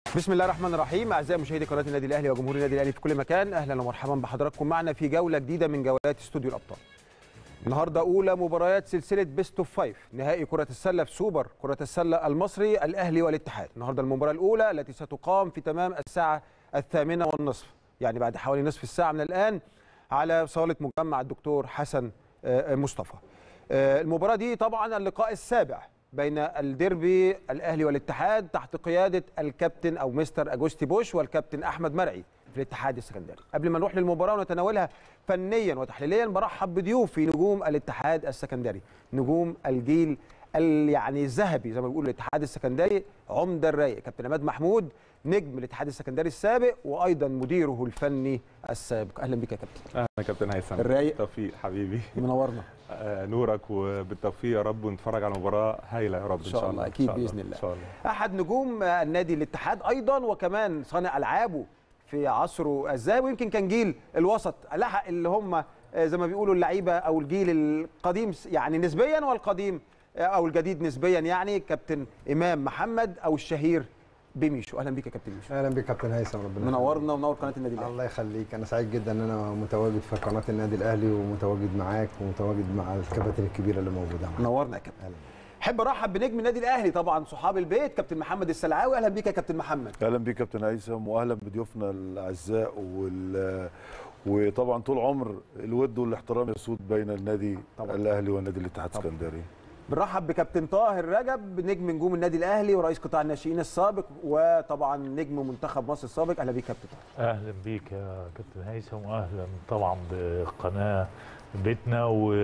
بسم الله الرحمن الرحيم اعزائي مشاهدي قناه النادي الاهلي وجمهور النادي الاهلي في كل مكان اهلا ومرحبا بحضراتكم معنا في جوله جديده من جولات استوديو الابطال النهارده اولى مباريات سلسله بيست اوف فايف نهائي كره السله في سوبر كره السله المصري الاهلي والاتحاد النهارده المباراه الاولى التي ستقام في تمام الساعه الثامنه والنصف يعني بعد حوالي نصف الساعه من الان على صاله مجمع الدكتور حسن آه، مصطفى آه، المباراه دي طبعا اللقاء السابع بين الديربي الاهلي والاتحاد تحت قياده الكابتن او مستر اجوستي بوش والكابتن احمد مرعي في الاتحاد السكندري قبل ما نروح للمباراه ونتناولها فنيا وتحليليا برحب بضيوفي نجوم الاتحاد السكندري نجوم الجيل ال- يعني الذهبي زي ما بيقولوا الاتحاد السكندري عمده الرايق كابتن عماد محمود نجم الاتحاد السكندري السابق وايضا مديره الفني السابق اهلا بك يا كابتن اهلا كابتن هيثم الرايق. توفيق حبيبي منورنا آه، نورك وبالتوفيق يا رب ونتفرج على مباراه هايله يا رب ان شاء الله، أكيد بإذن الله. ان شاء الله احد نجوم النادي الاتحاد ايضا وكمان صانع العابه في عصره الذهبي ويمكن كان جيل الوسط لحق اللي هم زي ما بيقولوا اللعيبه او الجيل القديم يعني نسبيا والقديم او الجديد نسبيا يعني كابتن امام محمد او الشهير بميشو اهلا بك يا كابتن ميشو اهلا بك كابتن هيثم ربنا منورنا ومنور قناه النادي يخليك. الاهلي الله يخليك انا سعيد جدا ان انا متواجد في قناه النادي الاهلي ومتواجد معاك ومتواجد مع الكباتن الكبيره اللي موجوده معاك منورنا يا كابتن أهلا. احب ارحب بنجم النادي الاهلي طبعا صحاب البيت كابتن محمد السلعاوي اهلا بك يا كابتن محمد اهلا بيك كابتن هيثم واهلا بضيوفنا الاعزاء وال وطبعا طول عمر الود والاحترام يسود بين النادي طبعاً. الاهلي والنادي الاتحاد طبعاً. السكندري بنرحب بكابتن طاهر رجب نجم نجوم النادي الاهلي ورئيس قطاع الناشئين السابق وطبعا نجم منتخب مصر السابق اهلا بيك كابتن طاهر اهلا بيك يا كابتن هيثم واهلا طبعا بقناه بيتنا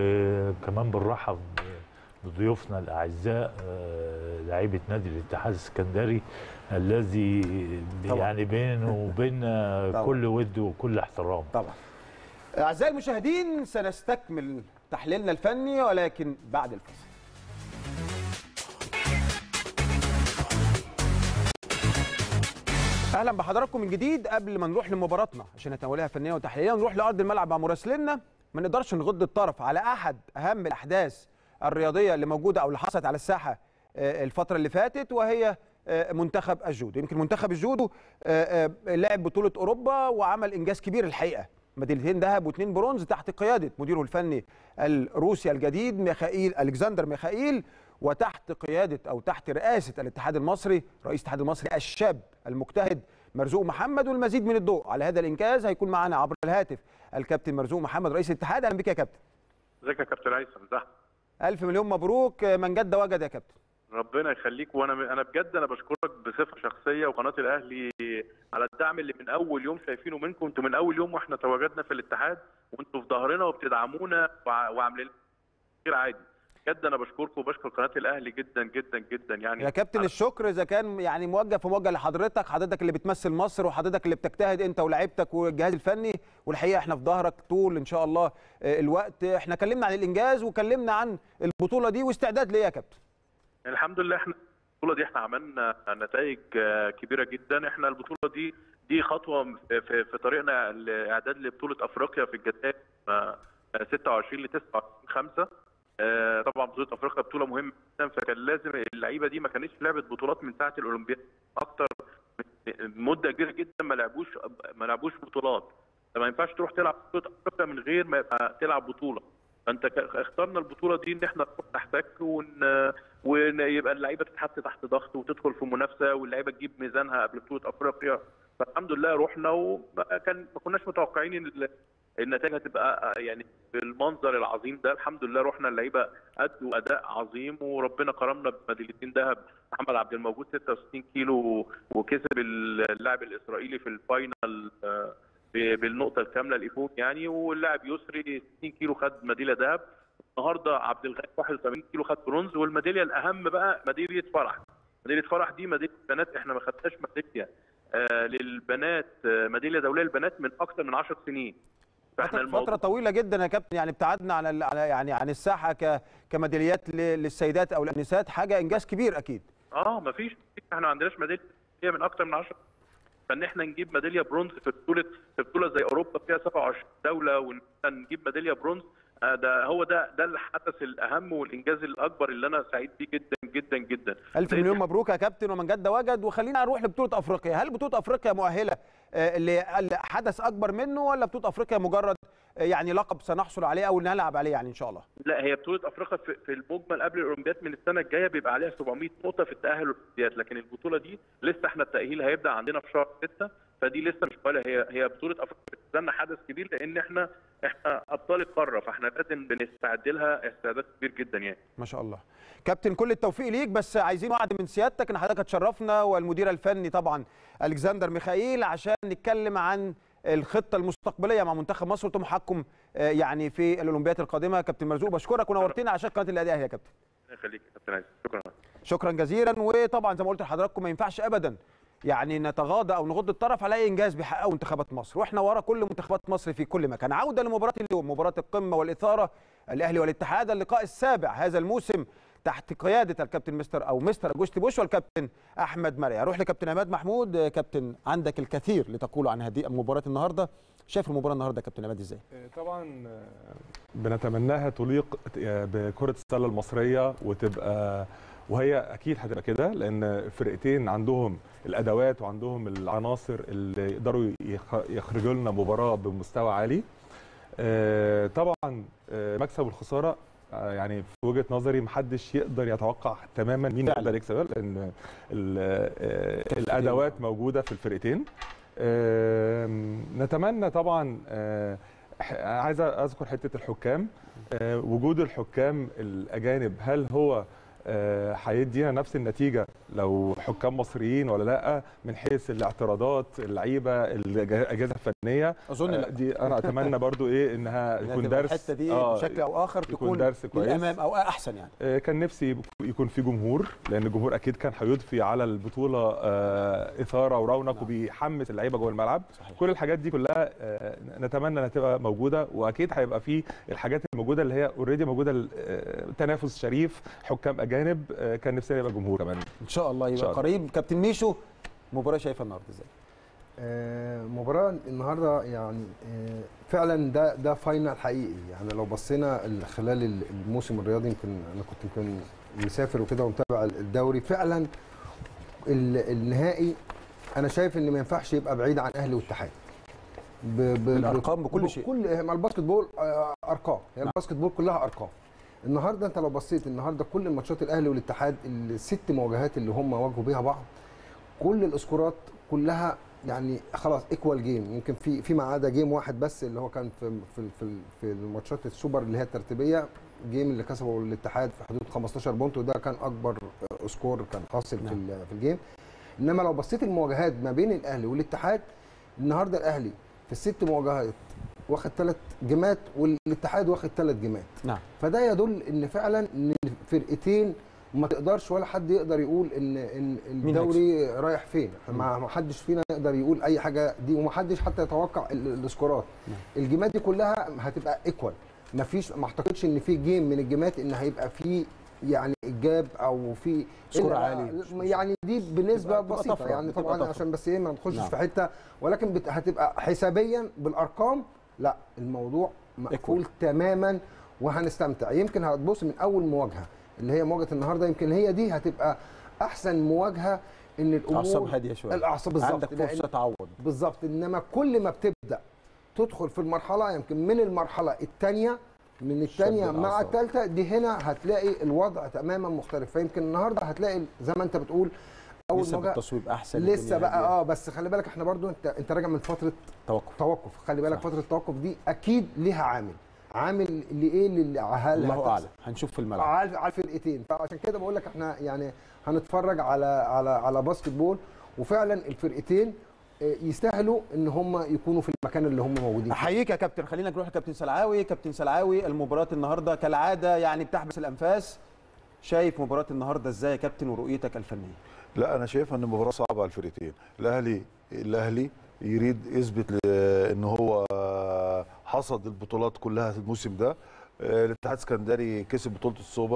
وكمان بنرحب بضيوفنا الاعزاء آه، لعيبه نادي الاتحاد السكندري الذي طبعاً. يعني بينه وبيننا طبعاً. كل ود وكل احترام طبعا اعزائي المشاهدين سنستكمل تحليلنا الفني ولكن بعد الفصل اهلا بحضراتكم من جديد قبل ما نروح لمباراتنا عشان نتناولها فنيا وتحليليا نروح لارض الملعب مع مراسلنا ما نقدرش نغض الطرف على احد اهم الاحداث الرياضيه اللي موجوده او اللي حصلت على الساحه آه، الفتره اللي فاتت وهي آه، منتخب الجودو يمكن منتخب الجودو آه، آه، لعب بطوله اوروبا وعمل انجاز كبير الحقيقه ميداليتين ذهب واثنين برونز تحت قياده مديره الفني الروسي الجديد ميخائيل الكسندر ميخائيل وتحت قياده او تحت رئاسه الاتحاد المصري رئيس الاتحاد المصري الشاب المجتهد مرزوق محمد والمزيد من الضوء على هذا الانجاز هيكون معنا عبر الهاتف الكابتن مرزوق محمد رئيس الاتحاد اهلا بك يا كابتن ازيك يا كابتن هيثم ده الف مليون مبروك من جد وجد يا كابتن ربنا يخليك وانا انا بجد انا بشكرك بصفه شخصيه وقناه الاهلي على الدعم اللي من اول يوم شايفينه منكم انتوا من اول يوم واحنا تواجدنا في الاتحاد وانتوا في ظهرنا وبتدعمونا وع- وعاملين غير عادي بجد انا بشكركم وبشكر قناه الاهلي جدا جدا جدا يعني يا كابتن على- الشكر اذا كان يعني موجه فموجه لحضرتك حضرتك اللي بتمثل مصر وحضرتك اللي بتجتهد انت ولاعيبتك والجهاز الفني والحقيقه احنا في ظهرك طول ان شاء الله آه، الوقت احنا اتكلمنا عن الانجاز وكلمنا عن البطوله دي واستعداد ليه يا كابتن الحمد لله احنا البطوله دي احنا عملنا نتائج آه، كبيره جدا احنا البطوله دي دي خطوه في, في, في طريقنا الاعداد لبطوله افريقيا في الجزائر آه، 26 ل 29 5 آه، طبعا بطوله افريقيا بطوله مهمه جدا فكان لازم اللعيبه دي ما كانتش لعبت بطولات من ساعه الاولمبياد اكتر من- مده كبيره جدا ما لعبوش ما لعبوش بطولات ما ينفعش تروح تلعب بطوله افريقيا من غير ما يبقى تلعب بطوله فانت ك- اخترنا البطوله دي ان احنا نروح نحتك ون... ويبقى اللعيبه تتحط تحت ضغط وتدخل في منافسه واللعيبه تجيب ميزانها قبل بطوله افريقيا فالحمد لله رحنا وكان ما كناش متوقعين ان ال- النتائج هتبقى يعني بالمنظر العظيم ده الحمد لله رحنا اللعيبه ادوا اداء عظيم وربنا كرمنا بميداليتين ذهب محمد عبد الموجود 66 كيلو وكسب اللاعب الاسرائيلي في الفاينل آه، ب- بالنقطه الكامله الايفون يعني واللاعب يسري 60 كيلو خد ميداليه ذهب النهارده عبد الغني 81 كيلو خد برونز والميداليه الاهم بقى ميداليه فرح ميداليه فرح دي ميداليه بنات احنا ما خدناش ميداليه آه للبنات آه ميداليه دوليه للبنات من اكثر من 10 سنين فاحنا فترة, الموضوع فترة طويلة جدا يا كابتن يعني ابتعدنا عن ال- على يعني عن الساحة ك كميداليات ل- للسيدات او الانسات حاجة انجاز كبير اكيد اه ما فيش احنا ما عندناش ميداليه من اكثر من 10 فان احنا نجيب ميداليه برونز في بطوله في بطوله زي اوروبا فيها 27 دوله وان إحنا نجيب ميداليه برونز آه، ده هو ده ده الحدث الاهم والانجاز الاكبر اللي انا سعيد بيه جدا جدا جدا الف لأن مليون مبروك يا كابتن ومن جد وجد وخلينا نروح لبطوله افريقيا هل بطوله افريقيا مؤهله آه، لحدث اكبر منه ولا بطوله افريقيا مجرد آه، يعني لقب سنحصل عليه او نلعب عليه يعني ان شاء الله لا هي بطوله افريقيا في في المجمل قبل الاولمبياد من السنه الجايه بيبقى عليها 700 نقطه في التاهل للاولمبياد لكن البطوله دي لسه احنا التاهيل هيبدا عندنا في شهر 6 فدي لسه مش ولا هي هي بطوله افريقيا بالنسبه لنا حدث كبير لان احنا احنا ابطال القاره فاحنا لازم بنستعد لها استعداد كبير جدا يعني ما شاء الله كابتن كل التوفيق ليك بس عايزين وعد من سيادتك ان حضرتك هتشرفنا والمدير الفني طبعا الكسندر ميخائيل عشان نتكلم عن الخطه المستقبليه مع منتخب مصر وطموحاتكم آه، يعني في الاولمبياد القادمه كابتن مرزوق بشكرك ونورتنا عشان قناه الاهلي يا كابتن الله يخليك يا كابتن عايز شكرا شكرا جزيلا وطبعا زي ما قلت لحضراتكم ما ينفعش ابدا يعني نتغاضى او نغض الطرف على اي انجاز بيحققه منتخبات مصر واحنا ورا كل منتخبات مصر في كل مكان عوده لمباراه اليوم مباراه القمه والاثاره الاهلي والاتحاد اللقاء السابع هذا الموسم تحت قياده الكابتن مستر او مستر اجوستي بوش والكابتن احمد مرعي اروح لكابتن عماد محمود كابتن عندك الكثير لتقوله عن هذه المباراه النهارده شايف المباراه النهارده يا كابتن عماد ازاي طبعا بنتمناها تليق بكره السله المصريه وتبقى وهي اكيد هتبقى كده لان فرقتين عندهم الادوات وعندهم العناصر اللي يقدروا يخ- يخرجوا لنا مباراه بمستوى عالي آه، طبعا آه، مكسب والخساره آه، يعني في وجهه نظري محدش يقدر يتوقع تماما مين فعلا. يقدر يكسب لان ال- آه، الادوات موجوده في الفرقتين آم، نتمنى طبعا آه، ح- عايز اذكر حته الحكام آه، وجود الحكام الاجانب هل هو آه، هيدينا نفس النتيجه لو حكام مصريين ولا لا من حيث الاعتراضات اللعيبه الاجهزه الفنيه اظن آه، لا دي انا اتمنى برضو ايه انها إنها يكون تبقى درس الحته دي آه، بشكل او اخر يكون تكون درس كويس. للامام او احسن يعني آه، كان نفسي يكون في جمهور لان الجمهور اكيد كان هيضفي على البطوله آه، اثاره ورونق نعم. وبيحمس اللعيبه جوه الملعب صحيح كل الحاجات دي كلها آه، نتمنى انها تبقى موجوده واكيد هيبقى في الحاجات الموجوده اللي هي اوريدي موجوده آه، تنافس شريف حكام اجانب آه، كان نفسنا يبقى جمهور كمان ان شاء الله يبقى شاء الله. قريب كابتن ميشو مباراه شايفها النهارده ازاي آه، مباراة النهارده يعني آه، فعلا ده ده فاينل حقيقي يعني لو بصينا ال- خلال ال- الموسم الرياضي يمكن انا كنت يمكن مسافر وكده ومتابع الدوري فعلا ال- النهائي انا شايف ان ما ينفعش يبقى بعيد عن اهلي واتحاد ب- ب- بالأرقام بكل شيء. بكل مع الباسكت بول آه، ارقام هي نعم. الباسكت بول كلها ارقام النهارده انت لو بصيت النهارده كل الماتشات الاهلي والاتحاد الست مواجهات اللي هم واجهوا بيها بعض كل الاسكورات كلها يعني خلاص ايكوال جيم يمكن في فيما عدا جيم واحد بس اللي هو كان في في في, في الماتشات السوبر اللي هي الترتيبيه جيم اللي كسبه الاتحاد في حدود 15 بونت وده كان اكبر سكور كان حاصل في نعم. ال- في الجيم انما لو بصيت المواجهات ما بين الاهلي والاتحاد النهارده الاهلي في الست مواجهات واخد ثلاث جيمات والاتحاد واخد ثلاث جيمات نعم فده يدل ان فعلا ان الفرقتين ما تقدرش ولا حد يقدر يقول ان ان مين الدوري رايح فين ما ما حدش فينا يقدر يقول اي حاجه دي وما حدش حتى يتوقع ال- السكورات نعم. الجيمات دي كلها هتبقى ايكوال ما فيش ما اعتقدش ان في جيم من الجيمات ان هيبقى فيه يعني جاب او في سكور إلا- عالي. يعني دي بنسبه تبقى بسيطه طفرة، يعني بتبقى طبعا طفرة. عشان بس ايه ما نخشش نعم. في حته ولكن بت- هتبقى حسابيا بالارقام لا الموضوع مقفول تماما وهنستمتع يمكن هتبص من اول مواجهه اللي هي مواجهه النهارده يمكن هي دي هتبقى احسن مواجهه ان الامور اعصاب هاديه شويه الاعصاب بالظبط عندك لأن- فرصه تعوض بالظبط انما كل ما بتبدا تدخل في المرحله يمكن من المرحله الثانيه من الثانيه شد مع الأعصاب. الثالثه دي هنا هتلاقي الوضع تماما مختلف فيمكن النهارده هتلاقي زي ما انت بتقول اول لسه مواجهه بالتصويب احسن لسه الدنيا بقى هادية. اه بس خلي بالك احنا برضو انت انت راجع من فتره توقف توقف خلي بالك صح. فتره التوقف دي اكيد ليها عامل عامل لايه للي هل الله هتحصل؟ اعلم هنشوف في الملعب على على الفرقتين فعشان كده بقول لك احنا يعني هنتفرج على على على باسكت بول وفعلا الفرقتين آه، يستاهلوا ان هم يكونوا في المكان اللي هم موجودين فيه. احييك يا كابتن خلينا نروح لكابتن سلعاوي كابتن سلعاوي المباراه النهارده كالعاده يعني بتحبس الانفاس شايف مباراه النهارده ازاي يا كابتن ورؤيتك الفنيه لا انا شايفها ان مباراه صعبه على الفرقتين الاهلي الاهلي يريد يثبت ل- ان هو حصد البطولات كلها الموسم ده آه، الاتحاد السكندري كسب بطوله السوبر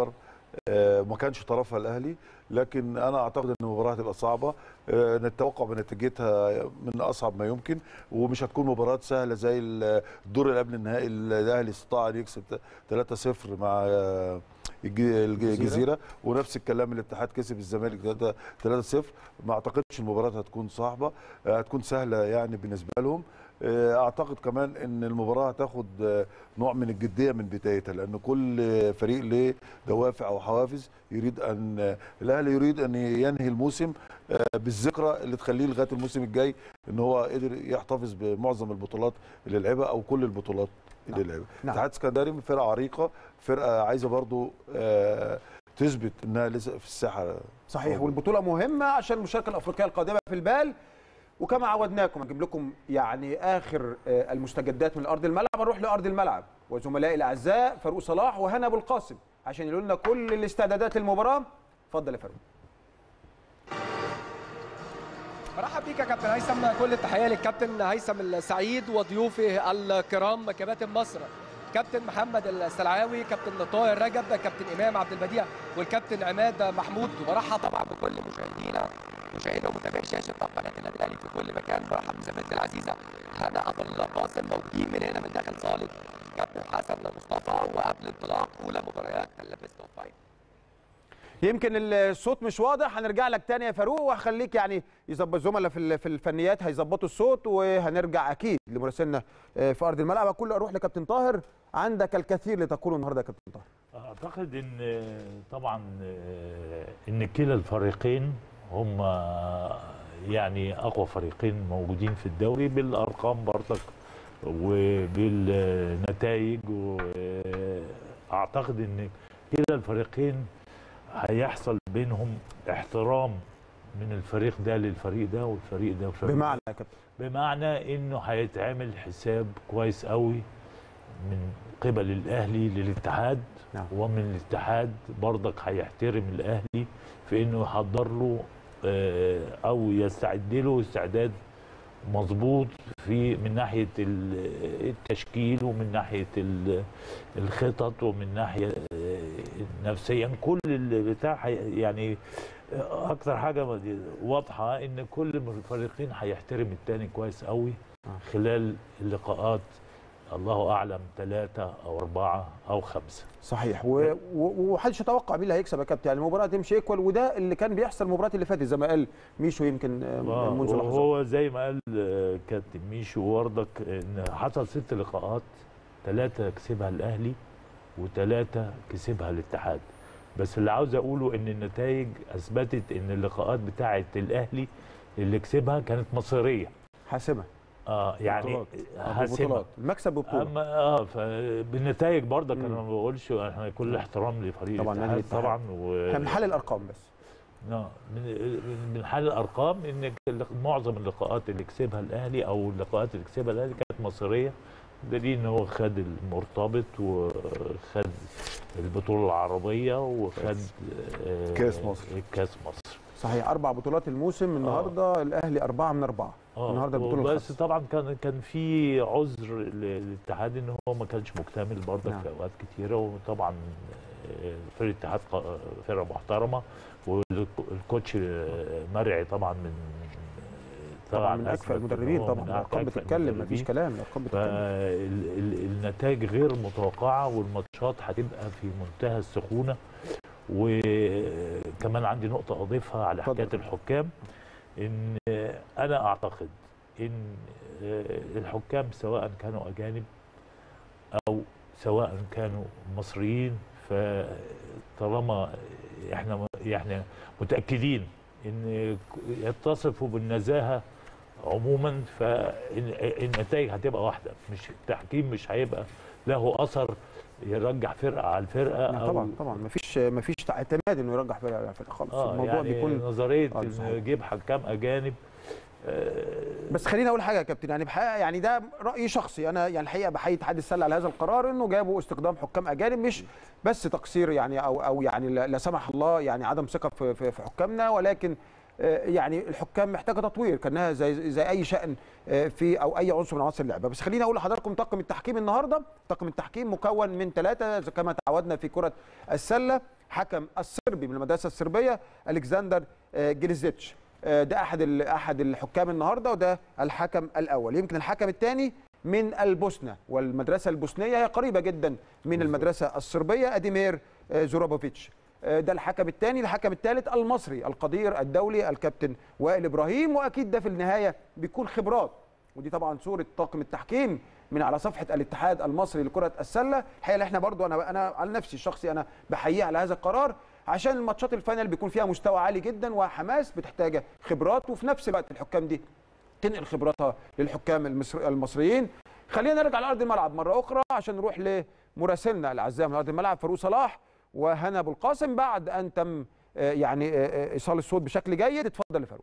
آه، ما كانش طرفها الاهلي لكن انا اعتقد ان المباراه هتبقى صعبه آه، نتوقع بنتيجتها من اصعب ما يمكن ومش هتكون مباراه سهله زي الدور اللي قبل النهائي الاهلي استطاع ان يكسب 3-0 مع آه، الج- الج- الجزيره ونفس الكلام الاتحاد كسب الزمالك 3-0 ما اعتقدش المباراه هتكون صعبه آه، هتكون سهله يعني بالنسبه لهم آه، اعتقد كمان ان المباراه هتاخد آه، نوع من الجديه من بدايتها لان كل فريق له دوافع او حوافز يريد ان آه، الاهلي يريد ان ينهي الموسم آه، بالذكرى اللي تخليه لغايه الموسم الجاي ان هو قدر يحتفظ بمعظم البطولات اللي لعبها او كل البطولات اللي لعبها نعم. اتحاد اسكندري من فرقه عريقه فرقه عايزه برضو آه، تثبت انها لسه في الساحه صحيح والبطوله مهمه عشان المشاركه الافريقيه القادمه في البال وكما عودناكم هنجيب لكم يعني اخر آه، المستجدات من ارض الملعب نروح لارض الملعب وزملائي الاعزاء فاروق صلاح وهنا ابو القاسم عشان يقولوا لنا كل الاستعدادات للمباراه اتفضل يا فاروق برحب بيك يا كابتن هيثم كل التحيه للكابتن هيثم السعيد وضيوفه الكرام كباتن مصر كابتن محمد السلعاوي كابتن طاهر رجب كابتن امام عبد البديع والكابتن عماد محمود وبرحب طبعا بكل مشاهدينا مشاهدينا ومتابعي شاشه قناه النادي الاهلي في كل مكان برحب بزميلتي العزيزه هنا ابو القاسم موجودين من هنا من داخل صاله كابتن حسن مصطفى وقبل انطلاق اولى مباريات البيست اوف فايف يمكن الصوت مش واضح هنرجع لك تاني يا فاروق وهخليك يعني يظبط الزملاء في ال- في الفنيات هيظبطوا الصوت وهنرجع اكيد لمراسلنا آه، في ارض الملعب كله اروح لكابتن طاهر عندك الكثير لتقوله النهارده يا كابتن طاهر اعتقد ان طبعا ان كلا الفريقين هم يعني اقوى فريقين موجودين في الدوري بالارقام برضك وبالنتائج واعتقد ان كلا الفريقين هيحصل بينهم احترام من الفريق ده للفريق ده والفريق ده والفريق ده. بمعنى يا كابتن بمعنى انه هيتعمل حساب كويس قوي من قبل الاهلي للاتحاد نعم. ومن الاتحاد برضك هيحترم الاهلي في انه يحضر له آه، او يستعد له استعداد مظبوط في من ناحيه ال- التشكيل ومن ناحيه ال- الخطط ومن ناحيه آه، نفسيا كل البتاع هي- يعني اكتر حاجه واضحه ان كل من الفريقين هيحترم التاني كويس قوي خلال اللقاءات الله اعلم ثلاثه او اربعه او خمسه صحيح و- و- ومحدش يتوقع مين اللي هيكسب يا كابتن يعني المباراه تمشي ايكوال وده اللي كان بيحصل المباراه اللي فاتت زي ما قال ميشو يمكن آه، آه، منذ لحظات وهو زي ما قال آه، كابتن ميشو وردك ان حصل ست لقاءات ثلاثه كسبها الاهلي وثلاثه كسبها الاتحاد بس اللي عاوز اقوله ان النتائج اثبتت ان اللقاءات بتاعه الاهلي اللي كسبها كانت مصيريه حاسمه اه يعني بطولات. حاسمه بطولات المكسب ببطوله اما اه فبالنتائج برضك انا ما بقولش احنا كل احترام لفريق طبعاً، نادي الاتحاد الاتحاد. طبعا و احنا بنحلل الارقام بس آه، من من حال الارقام ان اللق- معظم اللقاءات اللي كسبها الاهلي او اللقاءات اللي كسبها الاهلي كانت مصيريه دليل ان هو خد المرتبط وخد البطوله العربيه وخد آه، كأس مصر. كاس مصر صحيح اربع بطولات الموسم النهارده الاهلي اربعه من اربعه اه النهارده البطوله بس الخاصه طبعا كان كان في عذر للاتحاد ان هو ما كانش مكتمل برضك نعم. في اوقات كتيره وطبعا آه، فرقه الاتحاد ق- فرقه محترمه والكوتش آه، مرعي طبعا من طبعا من أثبت اكفأ إن المدربين هو طبعا من الارقام أكفأ بتتكلم المدربين. مفيش كلام الارقام بتتكلم فالنتائج غير متوقعه والماتشات هتبقى في منتهى السخونه وكمان عندي نقطه اضيفها على اتفضل. حكايه الحكام ان انا اعتقد ان الحكام سواء كانوا اجانب او سواء كانوا مصريين فطالما احنا احنا متاكدين ان يتصفوا بالنزاهه عموما فالنتائج هتبقى واحده مش التحكيم مش هيبقى له اثر يرجح فرقه على الفرقه لا او طبعا طبعا مفيش مفيش اعتماد انه يرجح فرقه على فرقه خالص اه الموضوع يعني بيكون نظريه آه، صحيح. ان نجيب حكام اجانب آه، بس خليني اقول حاجه يا كابتن يعني بحقيقه يعني ده راي شخصي انا يعني الحقيقه بحيي اتحاد السله على هذا القرار انه جابوا استخدام حكام اجانب مش بس تقصير يعني او او يعني لا لا سمح الله يعني عدم ثقه في في في حكامنا ولكن آه، يعني الحكام محتاجه تطوير كانها زي زي اي شان آه، في او اي عنصر من عناصر اللعبه بس خليني اقول لحضراتكم طاقم التحكيم النهارده طاقم التحكيم مكون من ثلاثه كما تعودنا في كره السله حكم الصربي من المدرسه الصربيه الكسندر آه، جريزيتش آه، ده احد ال- احد الحكام النهارده وده الحكم الاول يمكن الحكم الثاني من البوسنه والمدرسه البوسنيه هي قريبه جدا من المدرسه الصربيه اديمير آه، زورابوفيتش آه، ده الحكم الثاني الحكم الثالث المصري القدير الدولي الكابتن وائل ابراهيم واكيد ده في النهايه بيكون خبرات ودي طبعا صوره طاقم التحكيم من على صفحه الاتحاد المصري لكره السله الحقيقه اللي احنا برضو انا انا على نفسي الشخصي انا بحييه على هذا القرار عشان الماتشات الفاينل بيكون فيها مستوى عالي جدا وحماس بتحتاج خبرات وفي نفس الوقت الحكام دي تنقل خبراتها للحكام المصر المصريين خلينا نرجع لارض الملعب مره اخرى عشان نروح لمراسلنا الاعزاء من ارض الملعب فاروق صلاح وهنا ابو القاسم بعد ان تم آه، يعني آه، آه، ايصال الصوت بشكل جيد اتفضل يا فاروق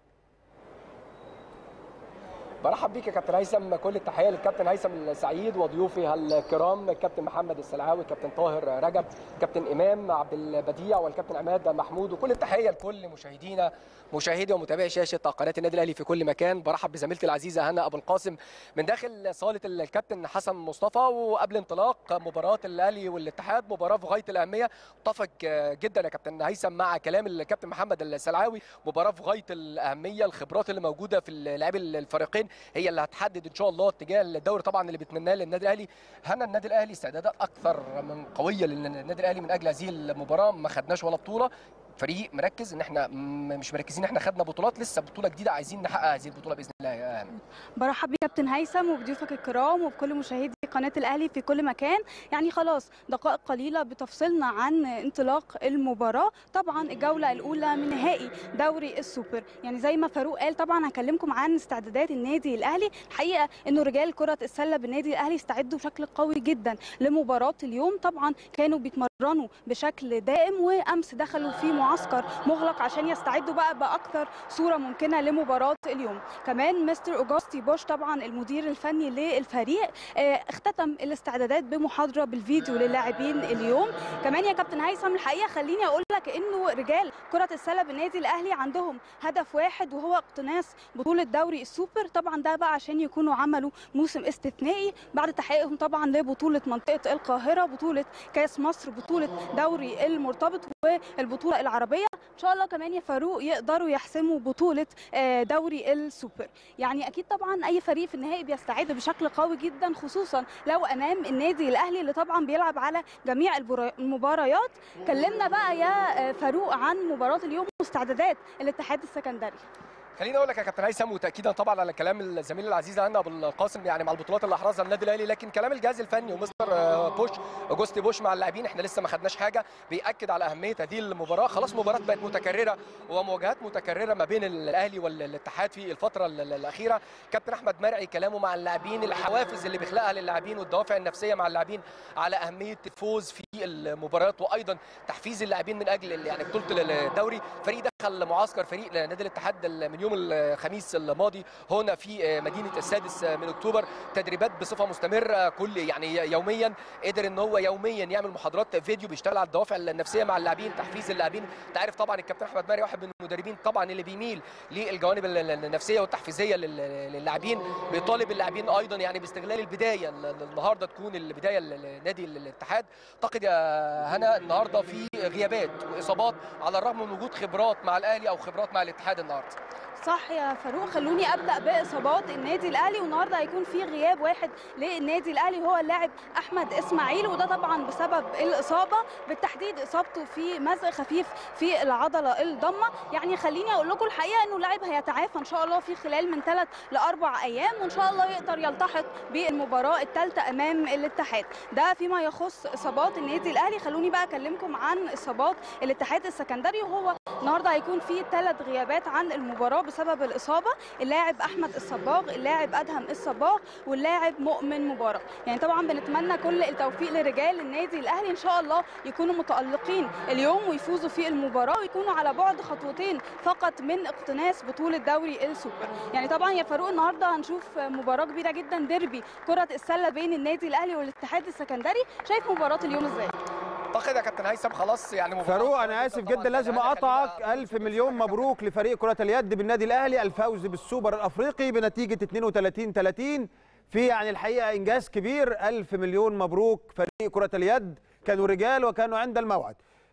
برحب بيك يا كابتن هيثم كل التحيه للكابتن هيثم السعيد وضيوفه الكرام الكابتن محمد السلعاوي كابتن طاهر رجب كابتن امام عبد البديع والكابتن عماد محمود وكل التحيه لكل مشاهدينا مشاهدي ومتابعي شاشه قناه النادي الاهلي في كل مكان برحب بزميلتي العزيزه هنا ابو القاسم من داخل صاله الكابتن حسن مصطفى وقبل انطلاق مباراه الاهلي والاتحاد مباراه في غايه الاهميه اتفق جدا يا كابتن هيثم مع كلام الكابتن محمد السلعاوي مباراه في غايه الاهميه الخبرات اللي موجوده في لاعبي الفريقين هي اللي هتحدد ان شاء الله اتجاه الدوري طبعا اللي بتمناه للنادي الاهلي هنا النادي الاهلي استعدادات اكثر من قويه للنادي الاهلي من اجل هذه المباراه ما خدناش ولا بطوله فريق مركز ان احنا م- مش مركزين احنا خدنا بطولات لسه بطوله جديده عايزين نحقق هذه البطوله باذن الله يا أمين. برحب بك كابتن هيثم وبضيوفك الكرام وبكل مشاهدي قناه الاهلي في كل مكان يعني خلاص دقائق قليله بتفصلنا عن انطلاق المباراه طبعا الجوله الاولى من نهائي دوري السوبر يعني زي ما فاروق قال طبعا هكلمكم عن استعدادات النادي الاهلي الحقيقه انه رجال كره السله بالنادي الاهلي استعدوا بشكل قوي جدا لمباراه اليوم طبعا كانوا بيتمرنوا بشكل دائم وامس دخلوا في معسكر مغلق عشان يستعدوا بقى باكثر صوره ممكنه لمباراه اليوم كمان مستر اوجوستي بوش طبعا المدير الفني للفريق آه، اختتم الاستعدادات بمحاضره بالفيديو للاعبين اليوم كمان يا كابتن هيثم الحقيقه خليني اقول لك انه رجال كره السله بالنادي الاهلي عندهم هدف واحد وهو اقتناص بطوله دوري السوبر طبعا ده بقى عشان يكونوا عملوا موسم استثنائي بعد تحقيقهم طبعا لبطوله منطقه القاهره بطوله كاس مصر بطوله دوري المرتبط والبطوله العربيه ان شاء الله كمان يا فاروق يقدروا يحسموا بطوله آه، دوري السوبر يعني اكيد طبعا اي فريق في النهائي بيستعد بشكل قوي جدا خصوصا لو امام النادي الاهلي اللي طبعا بيلعب على جميع البرا- المباريات كلمنا بقى يا آه، فاروق عن مباراه اليوم واستعدادات الاتحاد السكندري خليني اقول لك يا كابتن هيثم وتاكيدا طبعا على كلام الزميل العزيز هنا ابو القاسم يعني مع البطولات اللي احرزها النادي الاهلي لكن كلام الجهاز الفني ومستر آه، بوش اوجوستي بوش مع اللاعبين احنا لسه ما خدناش حاجه بياكد على اهميه هذه المباراه خلاص مباراه بقت متكرره ومواجهات متكرره ما بين الاهلي والاتحاد في الفتره ال- ال- الاخيره كابتن احمد مرعي كلامه مع اللاعبين الحوافز اللي بيخلقها للاعبين والدوافع النفسيه مع اللاعبين على اهميه الفوز في المباريات وايضا تحفيز اللاعبين من اجل ال- يعني بطوله الدوري فريق دخل معسكر فريق نادي الاتحاد ال- من يوم الخميس الماضي هنا في مدينه السادس من اكتوبر تدريبات بصفه مستمره كل يعني يوميا قدر ان هو يوميا يعمل محاضرات فيديو بيشتغل على الدوافع النفسيه مع اللاعبين تحفيز اللاعبين انت عارف طبعا الكابتن احمد ماري واحد من المدربين طبعا اللي بيميل للجوانب ال- ال- النفسيه والتحفيزيه لل- للاعبين بيطالب اللاعبين ايضا يعني باستغلال البدايه ال- ال- النهارده تكون البدايه لنادي الاتحاد اعتقد يا هنا النهارده في غيابات واصابات على الرغم من وجود خبرات مع الاهلي او خبرات مع الاتحاد النهارده صح يا فاروق خلوني ابدا باصابات النادي الاهلي والنهارده هيكون في غياب واحد للنادي الاهلي هو اللاعب احمد اسماعيل وده طبعا بسبب الاصابه بالتحديد اصابته في مزق خفيف في العضله الضمه يعني خليني اقول لكم الحقيقه انه اللاعب هيتعافى ان شاء الله في خلال من ثلاث لاربع ايام وان شاء الله يقدر يلتحق بالمباراه الثالثه امام الاتحاد ده فيما يخص اصابات النادي الاهلي خلوني بقى اكلمكم عن اصابات الاتحاد السكندري وهو النهارده هيكون في ثلاث غيابات عن المباراه بسبب الاصابه اللاعب احمد الصباغ اللاعب ادهم الصباغ واللاعب مؤمن مبارك يعني طبعا بنتمنى كل التوفيق لرجال النادي الاهلي ان شاء الله يكونوا متالقين اليوم ويفوزوا في المباراه ويكونوا على بعد خطوتين فقط من اقتناص بطوله دوري السوبر يعني طبعا يا فاروق النهارده هنشوف مباراه كبيره جدا ديربي كره السله بين النادي الاهلي والاتحاد السكندري شايف مباراه اليوم ازاي اعتقد يا كابتن هيثم خلاص يعني مباراة فاروق قوية انا اسف طبعاً. جدا لازم يعني اقطعك خلينا- الف مليون مبروك لفريق كره اليد بالنادي الاهلي الفوز بالسوبر الافريقي بنتيجه 32 30 في يعني الحقيقه انجاز كبير الف مليون مبروك فريق كره اليد كانوا رجال وكانوا عند الموعد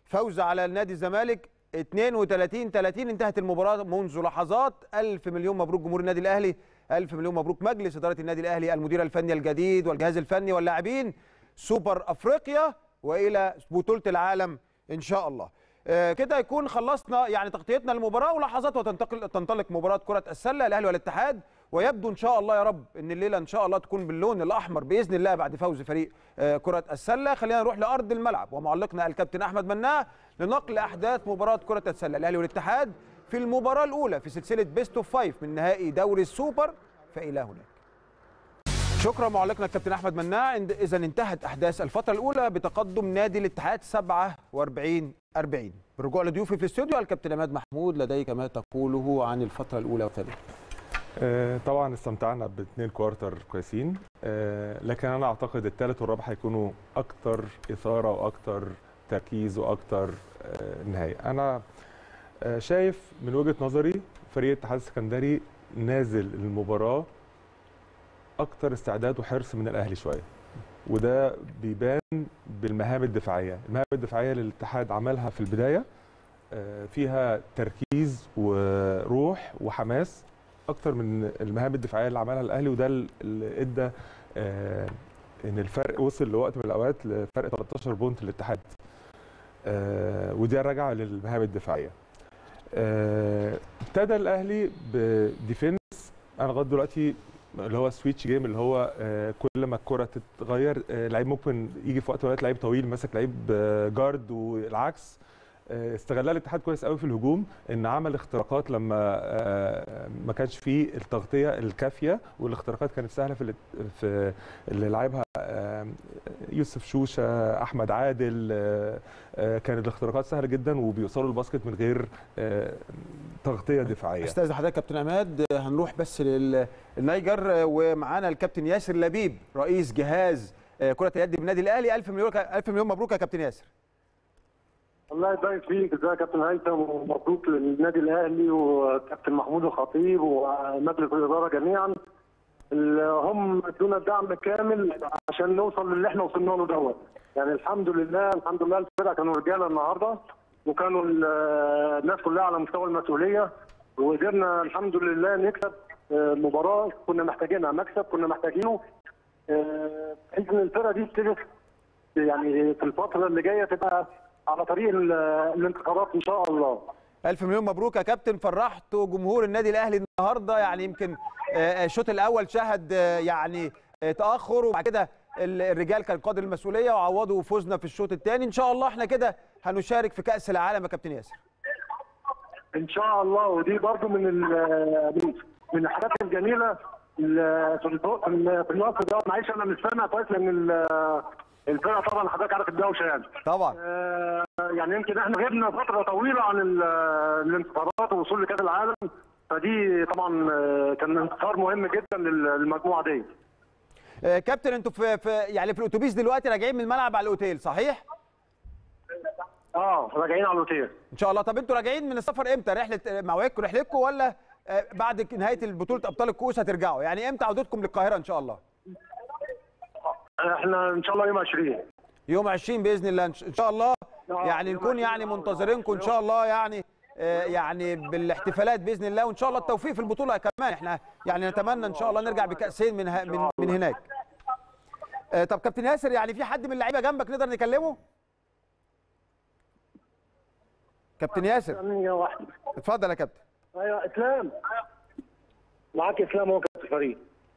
فوز على نادي الزمالك 32 30 انتهت المباراه منذ لحظات الف مليون مبروك جمهور النادي الاهلي الف مليون مبروك مجلس اداره النادي الاهلي المدير الفني الجديد والجهاز الفني واللاعبين سوبر افريقيا والى بطوله العالم ان شاء الله آه، كده يكون خلصنا يعني تغطيتنا للمباراه ولحظات وتنتقل تنطلق مباراه كره السله الاهلي والاتحاد ويبدو ان شاء الله يا رب ان الليله ان شاء الله تكون باللون الاحمر باذن الله بعد فوز فريق آه، كره السله خلينا نروح لارض الملعب ومعلقنا الكابتن احمد مناع لنقل احداث مباراه كره السله الاهلي والاتحاد في المباراه الاولى في سلسله بيست اوف فايف من نهائي دوري السوبر فالى هناك شكرا معلقنا الكابتن احمد مناع اذا انتهت احداث الفتره الاولى بتقدم نادي الاتحاد 47 40 بالرجوع لضيوفي في الاستوديو الكابتن عماد محمود لديك ما تقوله عن الفتره الاولى والثانيه آه، طبعا استمتعنا باثنين كوارتر كويسين آه، لكن انا اعتقد الثالث والرابع هيكونوا اكتر اثاره واكتر تركيز واكتر آه، نهايه انا آه، شايف من وجهه نظري فريق الاتحاد السكندري نازل المباراه اكتر استعداد وحرص من الاهلي شويه وده بيبان بالمهام الدفاعيه المهام الدفاعيه اللي الاتحاد عملها في البدايه آه، فيها تركيز وروح وحماس اكتر من المهام الدفاعيه اللي عملها الاهلي وده اللي ادى آه، ان الفرق وصل لوقت من الاوقات لفرق 13 بونت للاتحاد آه، ودي راجعه للمهام الدفاعيه آه، ابتدى الاهلي بديفنس انا لغايه دلوقتي اللي هو سويتش جيم اللي هو آه، كل ما الكره تتغير آه، لعيب ممكن يجي في وقت من الأوقات لعيب طويل ماسك لعيب آه، جارد والعكس آه، استغلها الاتحاد كويس قوي في الهجوم ان عمل اختراقات لما آه، ما كانش فيه التغطيه الكافيه والاختراقات كانت سهله في الات- في اللي لعبها آه، يوسف شوشه احمد عادل آه، آه، كانت الاختراقات سهله جدا وبيوصلوا الباسكت من غير آه، تغطيه دفاعيه استاذ حضرتك كابتن عماد هنروح بس للنيجر ومعانا الكابتن ياسر لبيب رئيس جهاز آه، كره اليد بالنادي الاهلي الف مليون الف مليون مبروك يا كابتن ياسر الله يبارك فيك ازيك يا كابتن هيثم ومبروك للنادي الاهلي وكابتن محمود الخطيب ومجلس الاداره جميعا اللي هم ادونا الدعم كامل عشان نوصل للي احنا وصلنا له دوت يعني الحمد لله الحمد لله الفرقه كانوا رجاله النهارده وكانوا ال- الناس كلها على مستوى المسؤوليه وقدرنا الحمد لله نكسب آه، مباراه كنا محتاجينها مكسب كنا محتاجينه آه، بحيث ان الفرقه دي تجد يعني في الفتره اللي جايه تبقى على طريق ال- الانتخابات ان شاء الله الف مليون مبروك يا كابتن فرحت جمهور النادي الاهلي النهارده يعني يمكن آه، الشوط الاول شهد آه، يعني آه، تاخر وبعد كده ال- الرجال كان قادر المسؤوليه وعوضوا فوزنا في الشوط الثاني ان شاء الله احنا كده هنشارك في كاس العالم يا كابتن ياسر ان شاء الله ودي برضو من ال- من- من الحاجات الجميله ال- في الضوء- في ال- في الوقت ده معلش انا مش سامع كويس لان ال- الفرقه طبعا حضرتك عارف الدوشه يعني طبعا آه، يعني يمكن احنا غبنا فتره طويله عن ال- الانتصارات والوصول لكاس العالم فدي طبعا آه، كان انتصار مهم جدا لل- للمجموعه دي آه، كابتن انتوا في, في يعني في الاتوبيس دلوقتي راجعين من الملعب على الاوتيل صحيح اه راجعين على الاوتيل ان شاء الله طب انتوا راجعين من السفر امتى رحله مواعيدكم رحلتكم ولا آه، بعد نهايه بطوله ابطال الكؤوس هترجعوا يعني امتى عودتكم للقاهره ان شاء الله احنا ان شاء الله يوم 20 يوم 20 باذن الله ان شاء الله يعني نكون يعني منتظرينكم ان شاء الله يعني آه، يعني بالاحتفالات باذن الله وان شاء الله التوفيق في البطوله كمان احنا يعني نتمنى ان شاء الله نرجع بكاسين من ه- من من هناك آه، طب كابتن ياسر يعني في حد من اللعيبه جنبك نقدر نكلمه كابتن ياسر ثانيه واحده اتفضل يا كابتن ايوه اسلام معاك اسلام هو كابتن فريق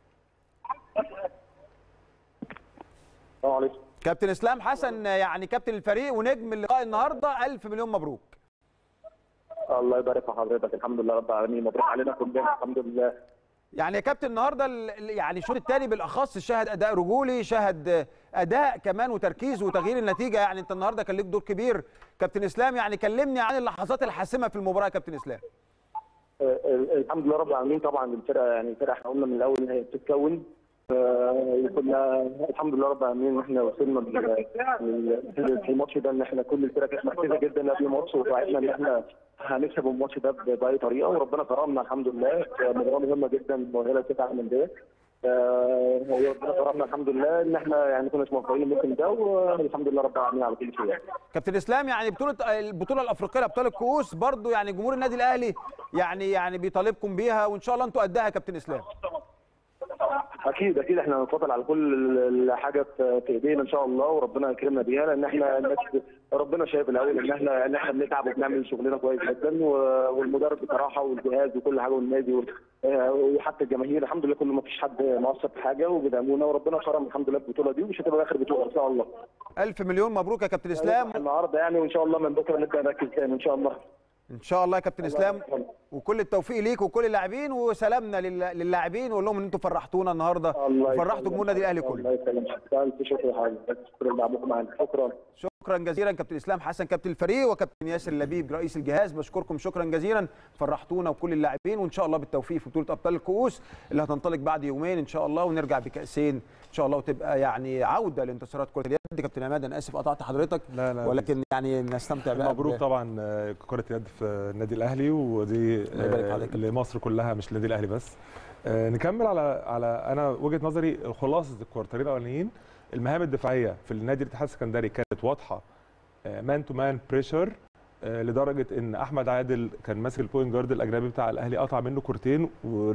السلام عليكم كابتن اسلام حسن آه، يعني كابتن الفريق ونجم اللقاء النهارده الف مليون مبروك الله يبارك في حضرتك الحمد لله رب العالمين مبروك علينا كلنا الحمد لله يعني يا كابتن النهارده ال- ال- يعني الشوط الثاني بالاخص شاهد اداء رجولي شاهد اداء كمان وتركيز وتغيير النتيجه يعني انت النهارده كان ليك دور كبير كابتن اسلام يعني كلمني عن اللحظات الحاسمه في المباراه يا كابتن اسلام آه، آه، الحمد لله رب العالمين طبعا الفرقه يعني الفرقه احنا قلنا من الاول ان هي بتتكون آه، كنا الحممد لله رب العالمين ان احنا وصلنا لل- لل- في الماتش ده ان احنا كل الفرق كانت مركزه جدا قبل الماتش ووعدنا ان احنا هنكسب الماتش ده ب- باي طريقه وربنا كرمنا الحمد لله مباراه مهمه جدا مؤهله لكاس العالم للانديه آه، وربنا كرمنا الحمد لله ان احنا يعني كنا موفقين الموسم ده والحمد لله رب العالمين على كل شيء يعني. كابتن اسلام يعني بطوله البطوله الافريقيه ابطال الكؤوس برضو يعني جمهور النادي الاهلي يعني يعني بيطالبكم بيها وان شاء الله انتوا قدها يا كابتن اسلام اكيد اكيد احنا هنفضل على كل حاجه في ايدينا ان شاء الله وربنا يكرمنا بيها لان احنا الناس ربنا شايف الاول ان احنا ان احنا بنتعب وبنعمل شغلنا كويس جدا و- والمدرب بصراحه والجهاز وكل حاجه والنادي وال- آه، وحتى الجماهير الحمد لله كله ما فيش حد مقصر في حاجه وبيدعمونا وربنا كرم الحمد لله البطوله دي ومش هتبقى اخر بطوله ان شاء الله. الف مليون مبروك يا كابتن اسلام النهارده يعني وان شاء الله من بكره نبدا نركز تاني ان شاء الله. ان شاء الله يا كابتن الله اسلام يكرمك. وكل التوفيق ليك وكل اللاعبين وسلامنا لل- للاعبين وقول لهم ان انتوا فرحتونا النهارده الله وفرحتوا يسلمك. جمهور النادي الاهلي كله الله يسلمك. الف شكر يا حاج شكرا لعبكم معانا شكرا. شكرا جزيلا كابتن اسلام حسن كابتن الفريق وكابتن ياسر لبيب رئيس الجهاز بشكركم شكرا جزيلا فرحتونا وكل اللاعبين وان شاء الله بالتوفيق في بطوله ابطال الكؤوس اللي هتنطلق بعد يومين ان شاء الله ونرجع بكاسين ان شاء الله وتبقى يعني عوده لانتصارات كره اليد كابتن عماد انا اسف قطعت حضرتك لا لا ولكن يعني نستمتع بقى مبروك ب- طبعا آه، كرة يد في النادي الأهلي ودي الله يبارك آه، عليك. لمصر كلها مش النادي الأهلي بس آه، نكمل على على أنا وجهة نظري خلاصة الكوارترين الأولانيين المهام الدفاعية في النادي الاتحاد السكندري كانت واضحة مان تو مان بريشر لدرجه ان احمد عادل كان ماسك البوينت جارد الاجنبي بتاع الاهلي قطع منه كورتين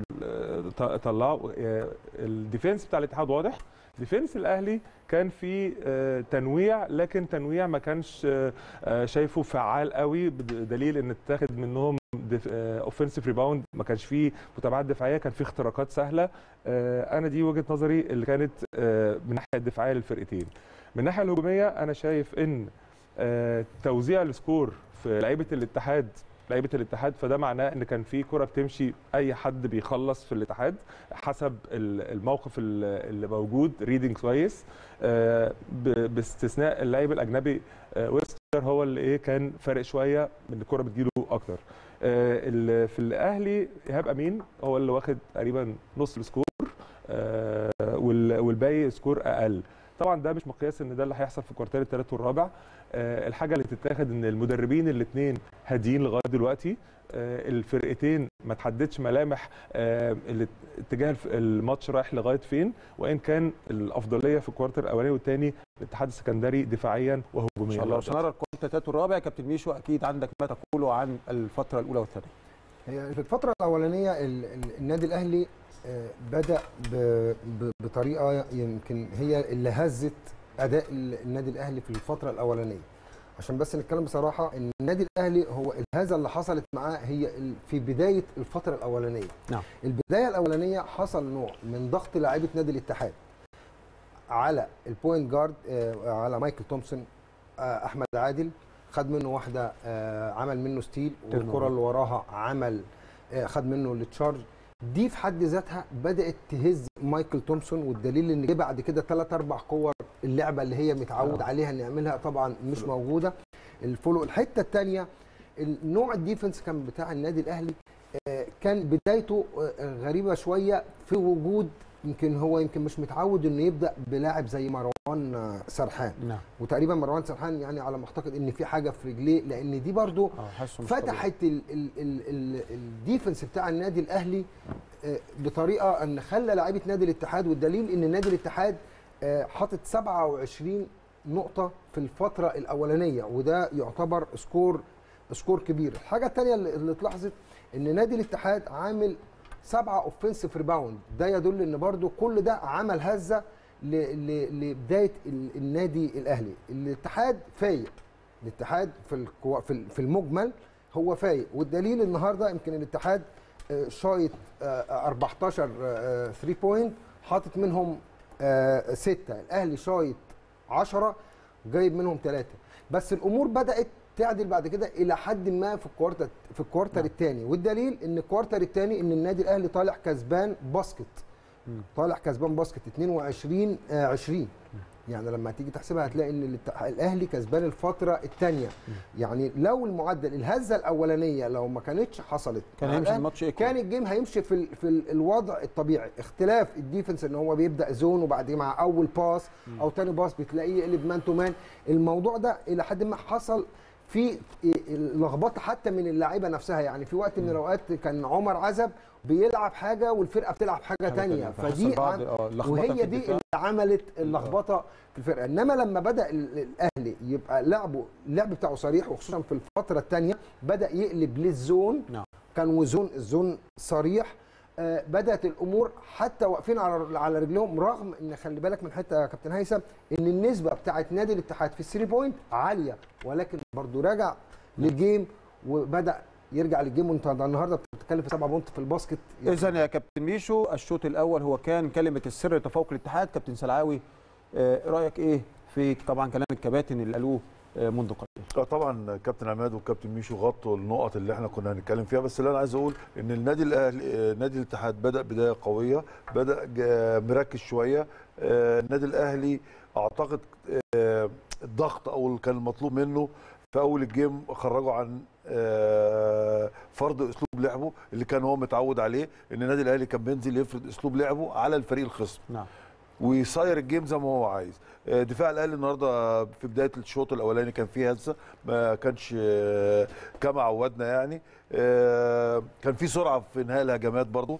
وطلعه الديفنس بتاع الاتحاد واضح ديفنس الاهلي كان في آه، تنويع لكن تنويع ما كانش آه، آه، شايفه فعال قوي بدليل ان اتاخد منهم اوفنسيف ريباوند ما كانش فيه متابعات دفاعيه كان فيه اختراقات سهله آه، انا دي وجهه نظري اللي كانت آه، من الناحيه الدفاعيه للفرقتين من الناحيه الهجوميه انا شايف ان آه، توزيع السكور في لعيبه الاتحاد لعيبه الاتحاد فده معناه ان كان في كره بتمشي اي حد بيخلص في الاتحاد حسب ال- الموقف ال- اللي موجود ريدنج كويس آه، ب- باستثناء اللعيب الاجنبي آه، ويستر هو اللي ايه كان فارق شويه من الكره بتجيله اكتر آه، ال- في الاهلي ايهاب امين هو اللي واخد تقريبا نص السكور آه، وال- والباقي سكور اقل طبعا ده مش مقياس ان ده اللي هيحصل في الكوارتير الثالث والرابع آه، الحاجه اللي تتاخد ان المدربين الاثنين هاديين لغايه دلوقتي آه، الفرقتين ما تحددش ملامح آه، اللي- اتجاه الف- الماتش رايح لغايه فين وان كان الافضليه في الكوارتر الاولاني والثاني الاتحاد السكندري دفاعيا وهجوميا ان شاء الله مش هنرى الكوارتر الثالث والرابع يا كابتن ميشو اكيد عندك ما تقوله عن الفتره الاولى والثانيه هي في الفترة الأولانية ال- ال- النادي الأهلي آه، بدأ ب- ب- بطريقة يمكن هي اللي هزت أداء ال- النادي الأهلي في الفترة الأولانية عشان بس نتكلم بصراحة إن النادي الأهلي هو الهزة اللي حصلت معاه هي ال- في بداية الفترة الأولانية نعم. البداية الأولانية حصل نوع من ضغط لاعيبة نادي الاتحاد على البوينت جارد آه، على مايكل تومسون آه، أحمد عادل خد منه واحدة آه، عمل منه ستيل والكرة اللي وراها عمل آه، خد منه التشارج دي في حد ذاتها بدات تهز مايكل تومسون والدليل ان جه بعد كده ثلاث اربع كور اللعبه اللي هي متعود عليها ان يعملها طبعا مش موجوده الفولو الحته الثانيه النوع الديفنس كان بتاع النادي الاهلي آه، كان بدايته آه، غريبه شويه في وجود يمكن هو يمكن مش متعود انه يبدا بلاعب زي مروان آه، سرحان نعم وتقريبا مروان سرحان يعني على ما اعتقد ان في حاجه في رجليه لان دي برضو اه حاسه مش طبيعي. فتحت ال- ال- ال- ال- الديفنس بتاع النادي الاهلي آه، بطريقه ان خلى لعيبه نادي الاتحاد والدليل ان نادي الاتحاد آه، حاطط 27 نقطه في الفتره الاولانيه وده يعتبر سكور سكور كبير الحاجه الثانيه اللي اللي اتلاحظت ان نادي الاتحاد عامل سبعة اوفنسيف ريباوند ده يدل ان برضو كل ده عمل هزه ل- ل- لبدايه ال- النادي الاهلي الاتحاد فايق الاتحاد في الكو... في ال- في المجمل هو فايق والدليل النهارده يمكن الاتحاد آه، شايط آه، 14 3 بوينت حاطط منهم آه، ستة الاهلي شايط 10 جايب منهم ثلاثة بس الامور بدات تعدل بعد كده الى حد ما في الكوارتر في الكوارتر الثاني والدليل ان الكوارتر الثاني ان النادي الاهلي طالع كسبان باسكت طالع كسبان باسكت 22 آه 20 يعني لما تيجي تحسبها هتلاقي ان الات- الاهلي كسبان الفتره الثانيه يعني لو المعدل الهزه الاولانيه لو ما كانتش حصلت كان مع هيمشي الأهلي، الماتش إيه؟ كان الجيم هيمشي في ال في ال الوضع الطبيعي اختلاف الديفنس ان هو بيبدا زون وبعد مع اول باس او تاني باس بتلاقيه يقلب مان تو مان الموضوع ده الى حد ما حصل في لخبطه حتى من اللعيبه نفسها يعني في وقت من الاوقات كان عمر عزب بيلعب حاجه والفرقه بتلعب حاجه, حاجة تانية تانية. فحصل فدي بعض- عن- آه، لخبطة في وهي دي الدفاع. اللي عملت اللخبطه في الفرقه انما لما بدا ال- الاهلي يبقى لعبه اللعب بتاعه صريح وخصوصا في الفتره الثانيه بدا يقلب للزون نعم. كان وزون الزون صريح آه، بدات الامور حتى واقفين على على رجلهم رغم ان خلي بالك من حته يا كابتن هيثم ان النسبه بتاعت نادي الاتحاد في الثري بوينت عاليه ولكن برضو راجع للجيم وبدا يرجع للجيم وانت النهارده بتتكلم في 7 بونت في الباسكت اذا يا كابتن ميشو الشوط الاول هو كان كلمه السر لتفوق الاتحاد كابتن سلعاوي آه، رايك ايه في طبعا كلام الكباتن اللي قالوه آه، منذ قليل اه طبعا كابتن عماد والكابتن ميشو غطوا النقط اللي احنا كنا هنتكلم فيها بس اللي انا عايز اقول ان النادي الاهلي آه، نادي الاتحاد بدا بدايه قويه بدا جا- مركز شويه آه، النادي الاهلي اعتقد آه، الضغط او اللي كان المطلوب منه في اول الجيم خرجوا عن آه، فرض اسلوب لعبه اللي كان هو متعود عليه ان النادي الاهلي كان بينزل يفرض اسلوب لعبه على الفريق الخصم نعم ويصير الجيم زي ما هو عايز آه، دفاع الاهلي النهارده في بدايه الشوط الاولاني كان فيه هزه ما كانش آه، كما عودنا يعني آه، كان في سرعه في انهاء الهجمات برضو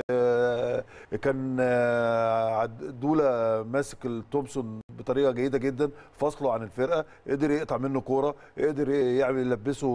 آه، كان آه، عد- دولا ماسك التومسون بطريقه جيده جدا فصله عن الفرقه قدر يقطع منه كوره قدر يعمل يلبسه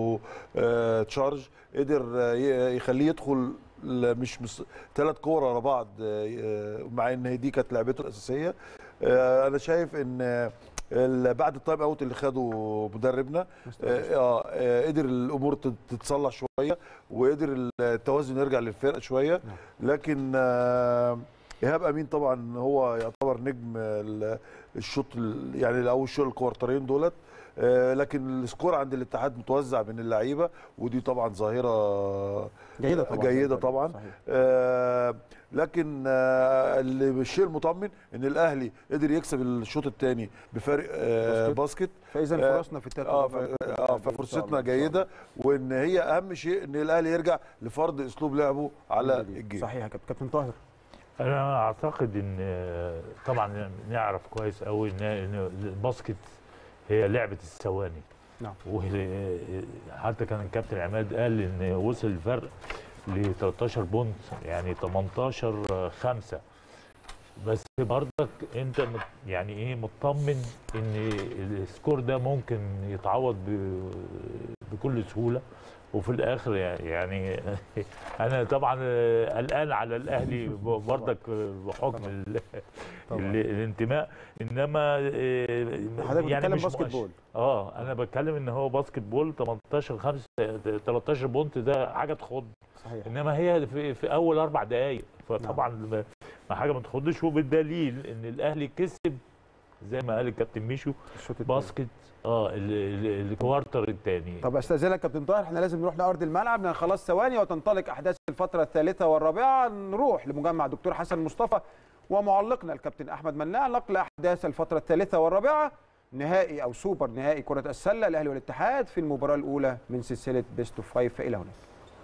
آه، تشارج قدر آه، ي- يخليه يدخل ل- مش مس... ثلاث كور ورا بعض آه، مع ان دي كانت لعبته الاساسيه آه، انا شايف ان آه، ال- بعد التايم اوت اللي خده مدربنا آه، اه آه، قدر الامور تت- تتصلح شويه وقدر التوازن يرجع للفرقه شويه لكن آه، ايهاب امين طبعا هو يعتبر نجم ال- الشوط ال- يعني اول شوط الكوارترين دولت آه، لكن السكور عند الاتحاد متوزع بين اللعيبه ودي طبعا ظاهره جيده طبعا جيده طبعا صحيح. آه لكن آه اللي الشيء المطمن ان الاهلي قدر يكسب الشوط الثاني بفارق آه باسكت. باسكت فاذا آه، فرصنا في الثالث اه ف- اه ففرصتنا جيده وان هي اهم شيء ان الاهلي يرجع لفرض اسلوب لعبه على الجيم صحيح يا كابتن كابتن طاهر انا اعتقد ان آه، طبعا نعرف كويس قوي ان إن الباسكت هي لعبه الثواني نعم. حتى كان الكابتن عماد قال ان وصل الفرق ل 13 بونت يعني 18 5 بس برضك انت مت- يعني ايه مطمن ان السكور ده ممكن يتعوض ب- بكل سهوله وفي الاخر يعني انا طبعا قلقان على الاهلي برضك بحكم ال- ال- الانتماء انما حضرتك بتتكلم مش باسكت مؤشر. بول اه انا بتكلم ان هو باسكت بول 18 5 13 بونت ده حاجه تخض صحيح انما هي في, في اول اربع دقائق فطبعا ما- ما حاجه ما تخضش وبالدليل ان الاهلي كسب زي ما قال الكابتن ميشو الشوط الثاني باسكت اه ال- ال- الكوارتر الثاني طب استاذنك كابتن طاهر احنا لازم نروح لارض الملعب لان خلاص ثواني وتنطلق احداث الفتره الثالثه والرابعه نروح لمجمع دكتور حسن مصطفى ومعلقنا الكابتن احمد مناع نقل احداث الفتره الثالثه والرابعه نهائي او سوبر نهائي كره السله الاهلي والاتحاد في المباراه الاولى من سلسله بيست اوف فايف فالى هناك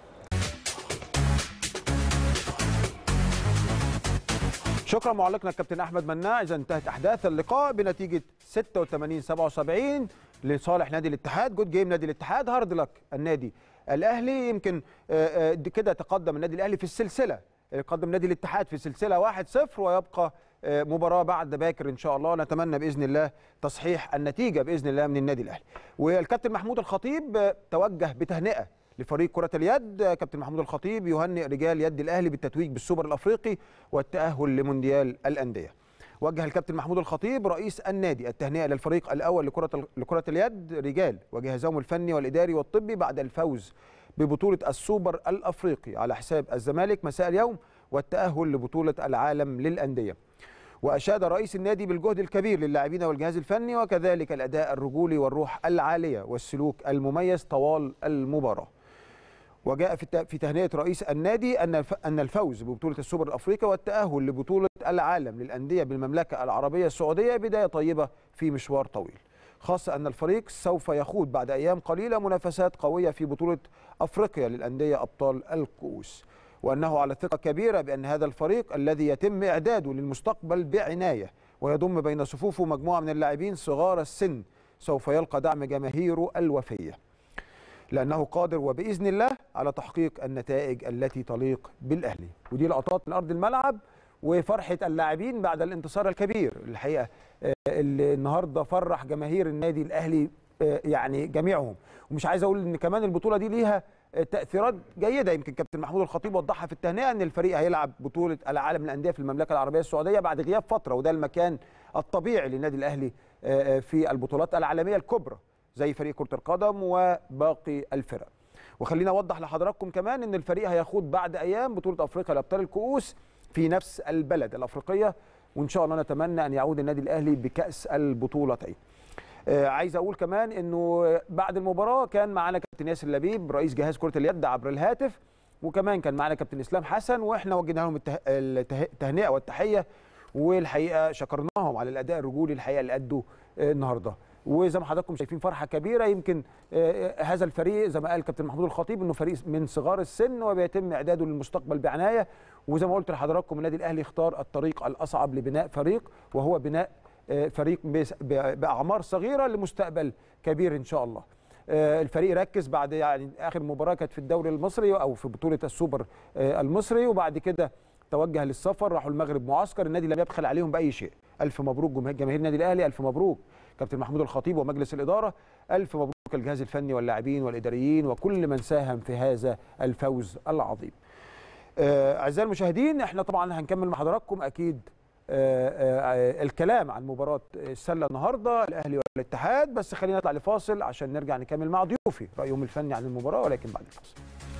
شكرا معلقنا الكابتن احمد مناع اذا انتهت احداث اللقاء بنتيجه 86 77 لصالح نادي الاتحاد جود جيم نادي الاتحاد هارد لك النادي الاهلي يمكن آه، آه، دي كده تقدم النادي الاهلي في السلسله قدم نادي الاتحاد في سلسله 1-0 ويبقى آه، مباراه بعد باكر ان شاء الله نتمنى باذن الله تصحيح النتيجه باذن الله من النادي الاهلي والكابتن محمود الخطيب آه، توجه بتهنئه لفريق كرة اليد آه، كابتن محمود الخطيب يهنئ رجال يد الأهلي بالتتويج بالسوبر الأفريقي والتأهل لمونديال الأندية وجه الكابتن محمود الخطيب رئيس النادي التهنئة للفريق الأول لكرة لكرة اليد رجال وجهازهم الفني والإداري والطبي بعد الفوز ببطولة السوبر الأفريقي على حساب الزمالك مساء اليوم والتأهل لبطولة العالم للأندية وأشاد رئيس النادي بالجهد الكبير للاعبين والجهاز الفني وكذلك الأداء الرجولي والروح العالية والسلوك المميز طوال المباراة وجاء في الت- في تهنئه رئيس النادي ان الف- ان الفوز ببطوله السوبر الافريقي والتاهل لبطوله العالم للانديه بالمملكه العربيه السعوديه بدايه طيبه في مشوار طويل. خاصه ان الفريق سوف يخوض بعد ايام قليله منافسات قويه في بطوله افريقيا للانديه ابطال الكؤوس. وانه على ثقه كبيره بان هذا الفريق الذي يتم اعداده للمستقبل بعنايه ويضم بين صفوفه مجموعه من اللاعبين صغار السن سوف يلقى دعم جماهيره الوفيه. لانه قادر وباذن الله على تحقيق النتائج التي تليق بالاهلي ودي لقطات من ارض الملعب وفرحه اللاعبين بعد الانتصار الكبير الحقيقه آه، اللي النهارده فرح جماهير النادي الاهلي آه، يعني جميعهم ومش عايز اقول ان كمان البطوله دي ليها آه، تاثيرات جيده يمكن كابتن محمود الخطيب وضحها في التهنئه ان الفريق هيلعب بطوله العالم للانديه في المملكه العربيه السعوديه بعد غياب فتره وده المكان الطبيعي للنادي الاهلي آه، آه، في البطولات العالميه الكبرى زي فريق كره القدم وباقي الفرق وخلينا اوضح لحضراتكم كمان ان الفريق هيخوض بعد ايام بطوله افريقيا لابطال الكؤوس في نفس البلد الافريقيه وان شاء الله نتمنى ان يعود النادي الاهلي بكاس البطولتين آه، عايز اقول كمان انه بعد المباراه كان معانا كابتن ياسر لبيب رئيس جهاز كره اليد عبر الهاتف وكمان كان معانا كابتن اسلام حسن واحنا وجهنا لهم الته- الته- التهنئه والتحيه والحقيقه شكرناهم على الاداء الرجولي الحقيقه اللي ادوا آه، النهارده وزي ما حضراتكم شايفين فرحه كبيره يمكن آه، هذا الفريق زي ما قال كابتن محمود الخطيب انه فريق من صغار السن وبيتم اعداده للمستقبل بعنايه وزي ما قلت لحضراتكم النادي الاهلي اختار الطريق الاصعب لبناء فريق وهو بناء آه، فريق بس- ب- باعمار صغيره لمستقبل كبير ان شاء الله آه، الفريق ركز بعد يعني اخر مباراه كانت في الدوري المصري او في بطوله السوبر آه، المصري وبعد كده توجه للسفر راحوا المغرب معسكر النادي لم يبخل عليهم باي شيء الف مبروك جماهير جماهير النادي الاهلي الف مبروك كابتن محمود الخطيب ومجلس الاداره الف مبروك الجهاز الفني واللاعبين والاداريين وكل من ساهم في هذا الفوز العظيم آه، اعزائي المشاهدين احنا طبعا هنكمل مع حضراتكم اكيد آه، آه، الكلام عن مباراه السله النهارده الاهلي والاتحاد بس خلينا نطلع لفاصل عشان نرجع نكمل مع ضيوفي رايهم الفني عن المباراه ولكن بعد الفاصل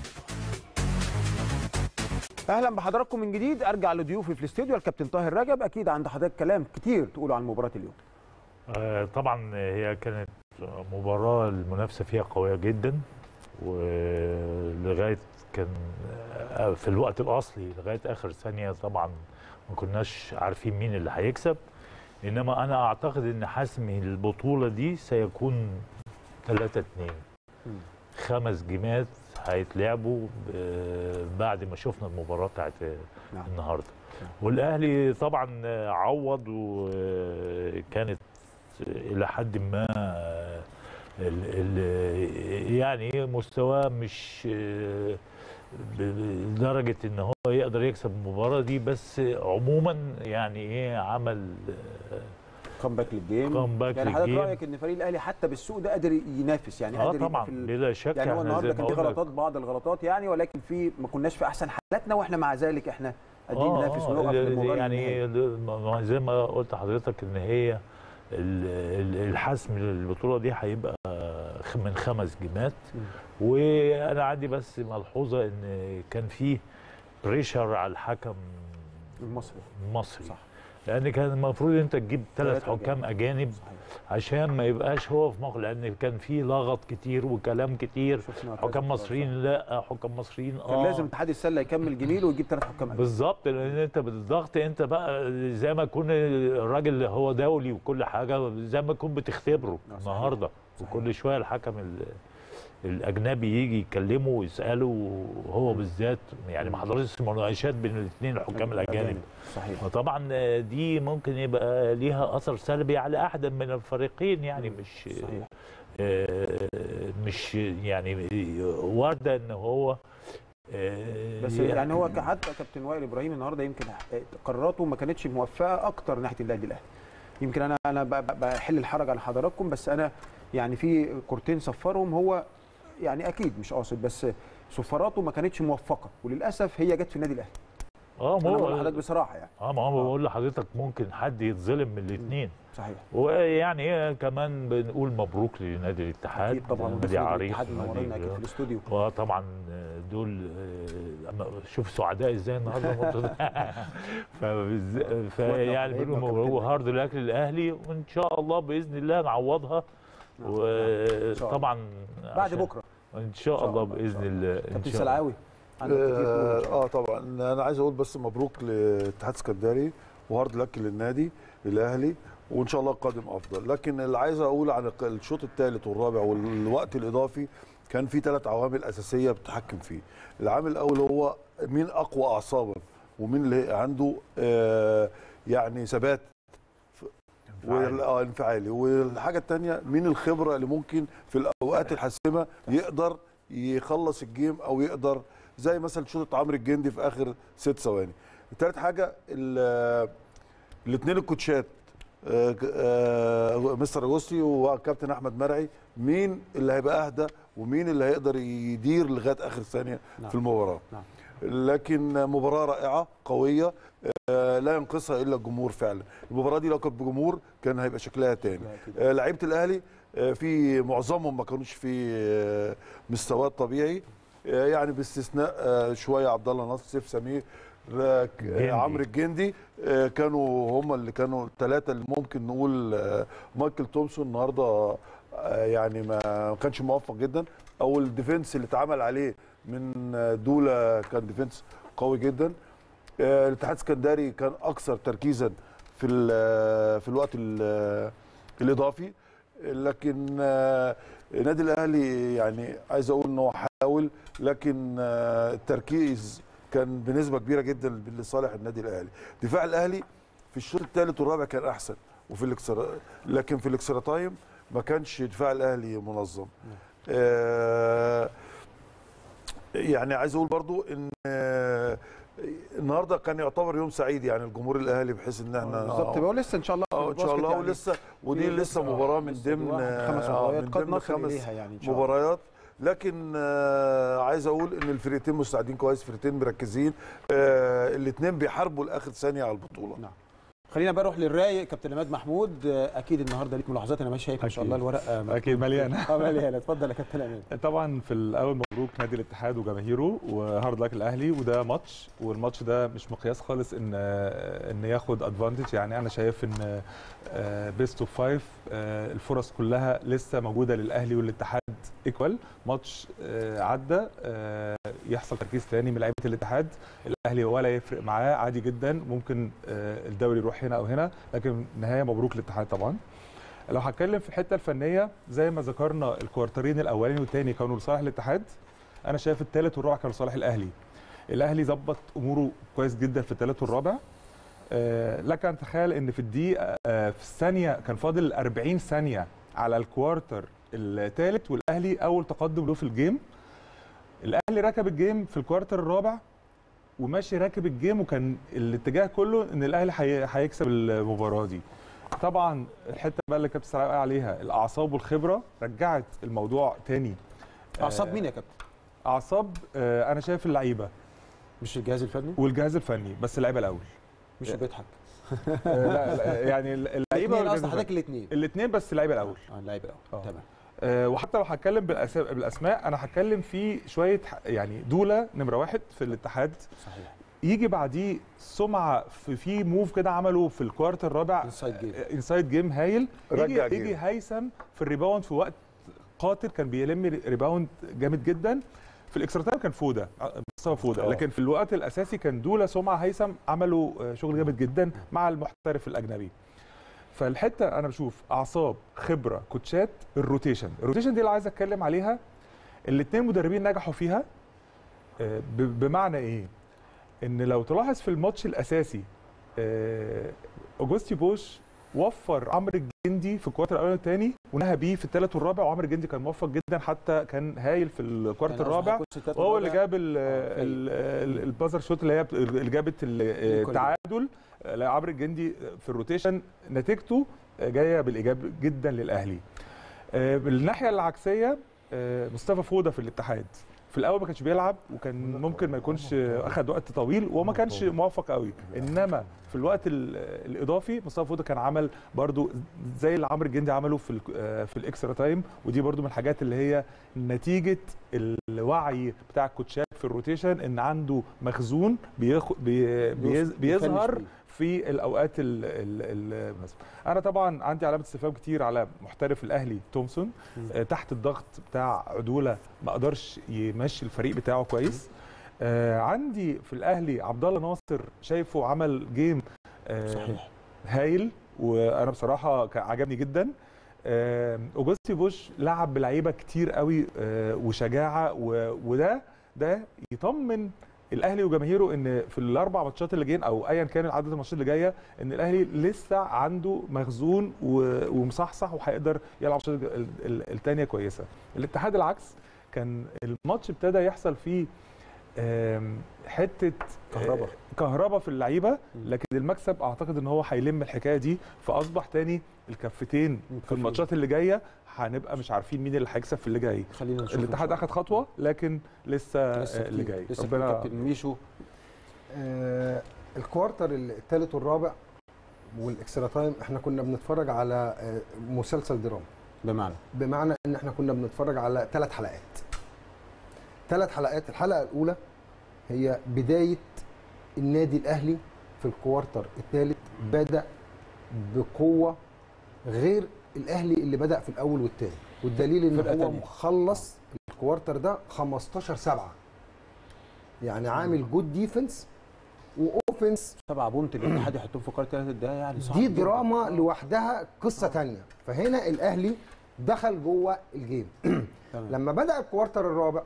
اهلا بحضراتكم من جديد ارجع لضيوفي في الاستوديو الكابتن طاهر رجب اكيد عند حضرتك كلام كتير تقوله عن مباراه اليوم آه، طبعا هي كانت مباراة المنافسة فيها قوية جدا ولغاية كان آه، في الوقت الأصلي لغاية آخر ثانية طبعا ما كناش عارفين مين اللي هيكسب إنما أنا أعتقد إن حسم البطولة دي سيكون 3 2 خمس جيمات هيتلعبوا آه، بعد ما شفنا المباراة بتاعت نعم. النهارده والاهلي طبعا عوض وكانت الى حد ما ال ال يعني مستواه مش لدرجه ان هو يقدر يكسب المباراه دي بس عموما يعني ايه عمل كومباك للجيم كومباك يعني حضرتك للجيم. رايك ان فريق الاهلي حتى بالسوق ده قادر ينافس يعني اه قادر يبقى طبعا في ال... بلا شك يعني هو احنا النهارده زي كان ما في قلنا غلطات بعض الغلطات يعني ولكن في ما كناش في احسن حالاتنا واحنا مع ذلك احنا قادرين آه، ننافس آه، ونقف ال- للمباراه يعني النهائية. ال- ما- زي ما قلت لحضرتك ان هي ال- ال- الحسم للبطوله دي هيبقى خ- من خمس جيمات وانا عندي بس ملحوظه ان كان في بريشر على الحكم المصري المصري صح. لان كان المفروض انت تجيب ثلاث ثلاثة حكام اجانب صحيح. عشان ما يبقاش هو في موقف لان كان في لغط كتير وكلام كتير شفنا كذا حكام قرار، مصريين لا حكام مصريين صح. اه كان لازم اتحاد السله يكمل جميل ويجيب ثلاث حكام أجانب. بالظبط لان انت بالضغط انت بقى زي ما يكون الراجل اللي هو دولي وكل حاجه زي ما تكون بتختبره صحيح. النهارده صحيح. وكل شويه الحكم ال- الاجنبي يجي يكلمه ويساله وهو بالذات يعني ما حضرتش مناقشات بين الاثنين الحكام الاجانب صحيح وطبعا دي ممكن يبقى ليها اثر سلبي على احد من الفريقين يعني مش صحيح آه، مش يعني وارده ان هو آه، بس يعني هو ك- حتى كابتن وائل ابراهيم النهارده يمكن قراراته ما كانتش موفقه اكتر ناحيه النادي الاهلي يمكن انا انا ب- ب- بحل الحرج على حضراتكم بس انا يعني في كورتين صفرهم هو يعني اكيد مش قاصد بس صفاراته ما كانتش موفقه وللاسف هي جت في النادي الاهلي اه ما انا هو بقول لحضرتك بصراحه يعني اه ما هو بقول لحضرتك ممكن حد يتظلم من الاثنين صحيح ويعني إيه كمان بنقول مبروك لنادي الاتحاد اكيد طبعا نادي عريق الاتحاد منورنا نادي- اكيد في الاستوديو وطبعا دول آه، أما شوف سعداء ازاي النهارده الماتش ده. فبز- فيعني وحبايبنا بنقول وكابتننا. مبروك هارد لك للاهلي وان شاء الله باذن الله نعوضها نعم. إن شاء الله. وطبعا بعد عشان- بكره ان شاء الله الله، إن باذن شاء الله ان كابتن شاء الله سلعاوي عندك كتير تقوله إن اه شاء الله. آه، طبعا انا عايز اقول بس مبروك لاتحاد اسكندري وهارد لك للنادي الاهلي وان شاء الله القادم افضل لكن اللي عايز اقول عن الق- الشوط الثالث والرابع والوقت الاضافي كان في ثلاث عوامل اساسيه بتتحكم فيه العامل الاول هو مين اقوى اعصابا ومين اللي عنده آه يعني ثبات ف- وال- اه انفعالي والحاجه الثانيه مين الخبره اللي ممكن في الاوقات الحاسمه يقدر يخلص الجيم او يقدر زي مثلا شوطه عمرو الجندي في اخر ست ثواني ثالث حاجه الاثنين الكوتشات آه، آه، مستر اجوستي وكابتن احمد مرعي مين اللي هيبقى اهدى ومين اللي هيقدر يدير لغايه اخر ثانيه نعم. في المباراه نعم. لكن مباراه رائعه قويه آه، لا ينقصها الا الجمهور فعلا المباراه دي لو كانت بجمهور كان هيبقى شكلها تاني آه، لعيبه الاهلي آه، في معظمهم ما كانوش في آه، مستواه الطبيعي آه، يعني باستثناء آه، شويه عبد الله ناصر سيف سمير آه، ك- الجندي. آه، عمرو الجندي آه، كانوا هم اللي كانوا الثلاثه اللي ممكن نقول آه، مايكل تومسون النهارده آه، يعني ما ما كانش موفق جدا او الديفنس اللي اتعمل عليه من آه، دولا كان ديفنس قوي جدا آه، الاتحاد السكندري كان اكثر تركيزا في ال- في الوقت ال- الاضافي لكن آه، النادي الاهلي يعني عايز اقول ان هو حاول لكن آه، التركيز كان بنسبه كبيره جدا لصالح النادي الاهلي دفاع الاهلي في الشوط الثالث والرابع كان احسن وفي الاكسترا لكن في الاكسترا تايم ما كانش دفاع الاهلي منظم آه، يعني عايز اقول برضو ان آه، النهارده كان يعتبر يوم سعيد يعني الجمهور الاهلي بحيث ان احنا بالظبط هو لسه ان شاء الله اه ان شاء الله يعني ولسه ودي في لسه مباراه من لسه ضمن واحد خمس آه، مباريات من قد ضمن نصل خمس اليها يعني ان شاء الله مباريات لكن آه، عايز اقول ان الفرقتين مستعدين كويس فرقتين مركزين الاثنين بيحاربوا لاخر ثانيه على البطوله نعم. خلينا بقى نروح للرايق كابتن عماد محمود آه، اكيد النهارده ليك ملاحظات انا ماشي شايف ما شاء الله أكيد. الورقه اكيد مليانه اه مليانه اتفضل يا كابتن عماد طبعا في الاول مبروك نادي الاتحاد وجماهيره وهارد لك الاهلي وده ماتش والماتش ده مش مقياس خالص ان ان ياخد ادفانتج يعني انا شايف ان بيست اوف فايف الفرص كلها لسه موجوده للاهلي والاتحاد ايكوال ماتش آه، عدى آه، يحصل تركيز تاني من لعيبه الاتحاد الاهلي ولا يفرق معاه عادي جدا ممكن آه، الدوري يروح هنا او هنا لكن نهايه مبروك للاتحاد طبعا لو هتكلم في الحته الفنيه زي ما ذكرنا الكوارترين الاولاني والثاني كانوا لصالح الاتحاد انا شايف الثالث والرابع كانوا لصالح الاهلي الاهلي ظبط اموره كويس جدا في الثالث والرابع آه، لك ان تتخيل ان في الدقيقه آه، في الثانيه كان فاضل 40 ثانيه على الكوارتر الثالث والاهلي اول تقدم له في الجيم الاهلي ركب الجيم في الكوارتر الرابع وماشي راكب الجيم وكان الاتجاه كله ان الاهلي هي- هيكسب المباراه دي طبعا الحته بقى اللي كابتن سلام قال عليها الاعصاب والخبره رجعت الموضوع تاني اعصاب آه، مين يا كابتن اعصاب آه، انا شايف اللعيبه مش الجهاز الفني والجهاز الفني بس اللعيبه الاول مش بيضحك آه، لا لا، يعني اللعيبه الاثنين والجهاز قصد حضرتك الفني. الاثنين الاثنين بس اللعيبه الاول اه اللعيبه الاول آه. تمام آه، وحتى لو هتكلم بالأس- بالاسماء انا هتكلم في شويه ح- يعني دوله نمره واحد في الاتحاد صحيح يجي بعديه سمعه في, في موف كده عمله في الكوارتر الرابع انسايد جيم انسايد جيم هايل رجع يجي, جيم. يجي هيثم في الريباوند في وقت قاتل كان بيلم ريباوند جامد جدا في الاكسترا تايم كان فوده مستوى فوده آه. لكن في الوقت الاساسي كان دوله سمعه هيثم عملوا آه، شغل جامد جدا مع المحترف الاجنبي فالحته انا بشوف اعصاب خبره كوتشات الروتيشن الروتيشن دي اللي عايز اتكلم عليها الاثنين مدربين نجحوا فيها آه، ب- بمعنى ايه ان لو تلاحظ في الماتش الاساسي آه، اوجوستي بوش وفر عمرو الجندي في الكوارتر الاول والثاني ونهى بيه في الثالث والرابع وعمرو الجندي كان موفق جدا حتى كان هايل في الكوارتر الرابع وهو اللي جاب ال- آه، ال- ال- البازر شوت اللي هي بت- اللي جابت ال- التعادل لعمرو الجندي في الروتيشن نتيجته جايه بالايجاب جدا للاهلي آه، بالناحيه العكسيه آه، مصطفى فوده في الاتحاد في الاول ما كانش بيلعب وكان ممكن ما يكونش اخذ وقت طويل وما كانش موفق قوي انما في الوقت ال- الاضافي مصطفى فوده كان عمل برضو زي اللي عمرو الجندي عمله في ال- آه، في الاكسترا تايم ودي برضو من الحاجات اللي هي نتيجه الوعي بتاع الكوتشات في الروتيشن ان عنده مخزون بيخ... بي... بيز... بيظهر بيه. في الاوقات ال- ال- المناسبه انا طبعا عندي علامه استفهام كتير على محترف الاهلي تومسون آه، تحت الضغط بتاع عدوله ما قدرش يمشي الفريق بتاعه كويس آه عندي في الاهلي عبد الله ناصر شايفه عمل جيم آه صحيح هايل وانا بصراحه كان عجبني جدا آه، اوجوستي بوش لعب بلعيبه كتير قوي آه، وشجاعه و- وده ده يطمن الاهلي وجماهيره ان في الاربع ماتشات اللي جايين او ايا كان عدد الماتشات اللي جايه ان الاهلي لسه عنده مخزون و- ومصحصح وهيقدر يلعب الماتشات الثانيه كويسه الاتحاد العكس كان الماتش ابتدى يحصل فيه آم، حته كهربا. آه، كهربا في اللعيبه لكن المكسب اعتقد ان هو هيلم الحكايه دي فاصبح تاني الكفتين في مكفين. الماتشات اللي جايه هنبقى مش عارفين مين اللي هيكسب في اللي جاي خلينا نشوف الاتحاد إن شاء اخذ خطوه لكن لسه, لسه آه، اللي كتير. جاي لسه ربنا ربنا كابتن ميشو آه الكوارتر الثالث والرابع والاكسترا تايم احنا كنا بنتفرج على آه مسلسل درامي بمعنى بمعنى ان احنا كنا بنتفرج على ثلاث حلقات ثلاث حلقات الحلقه الاولى هي بدايه النادي الاهلي في الكوارتر الثالث بدا بقوه غير الاهلي اللي بدا في الاول والثاني والدليل ان فرقة هو تانية. مخلص الكوارتر ده 15 7 يعني عامل جود ديفنس واوفنس سبعة بونت الاتحاد يحطهم في قاره ثلاثة ده يعني صعب دي جداً. دراما لوحدها قصه تانية فهنا الاهلي دخل جوه الجيم تمام. لما بدا الكوارتر الرابع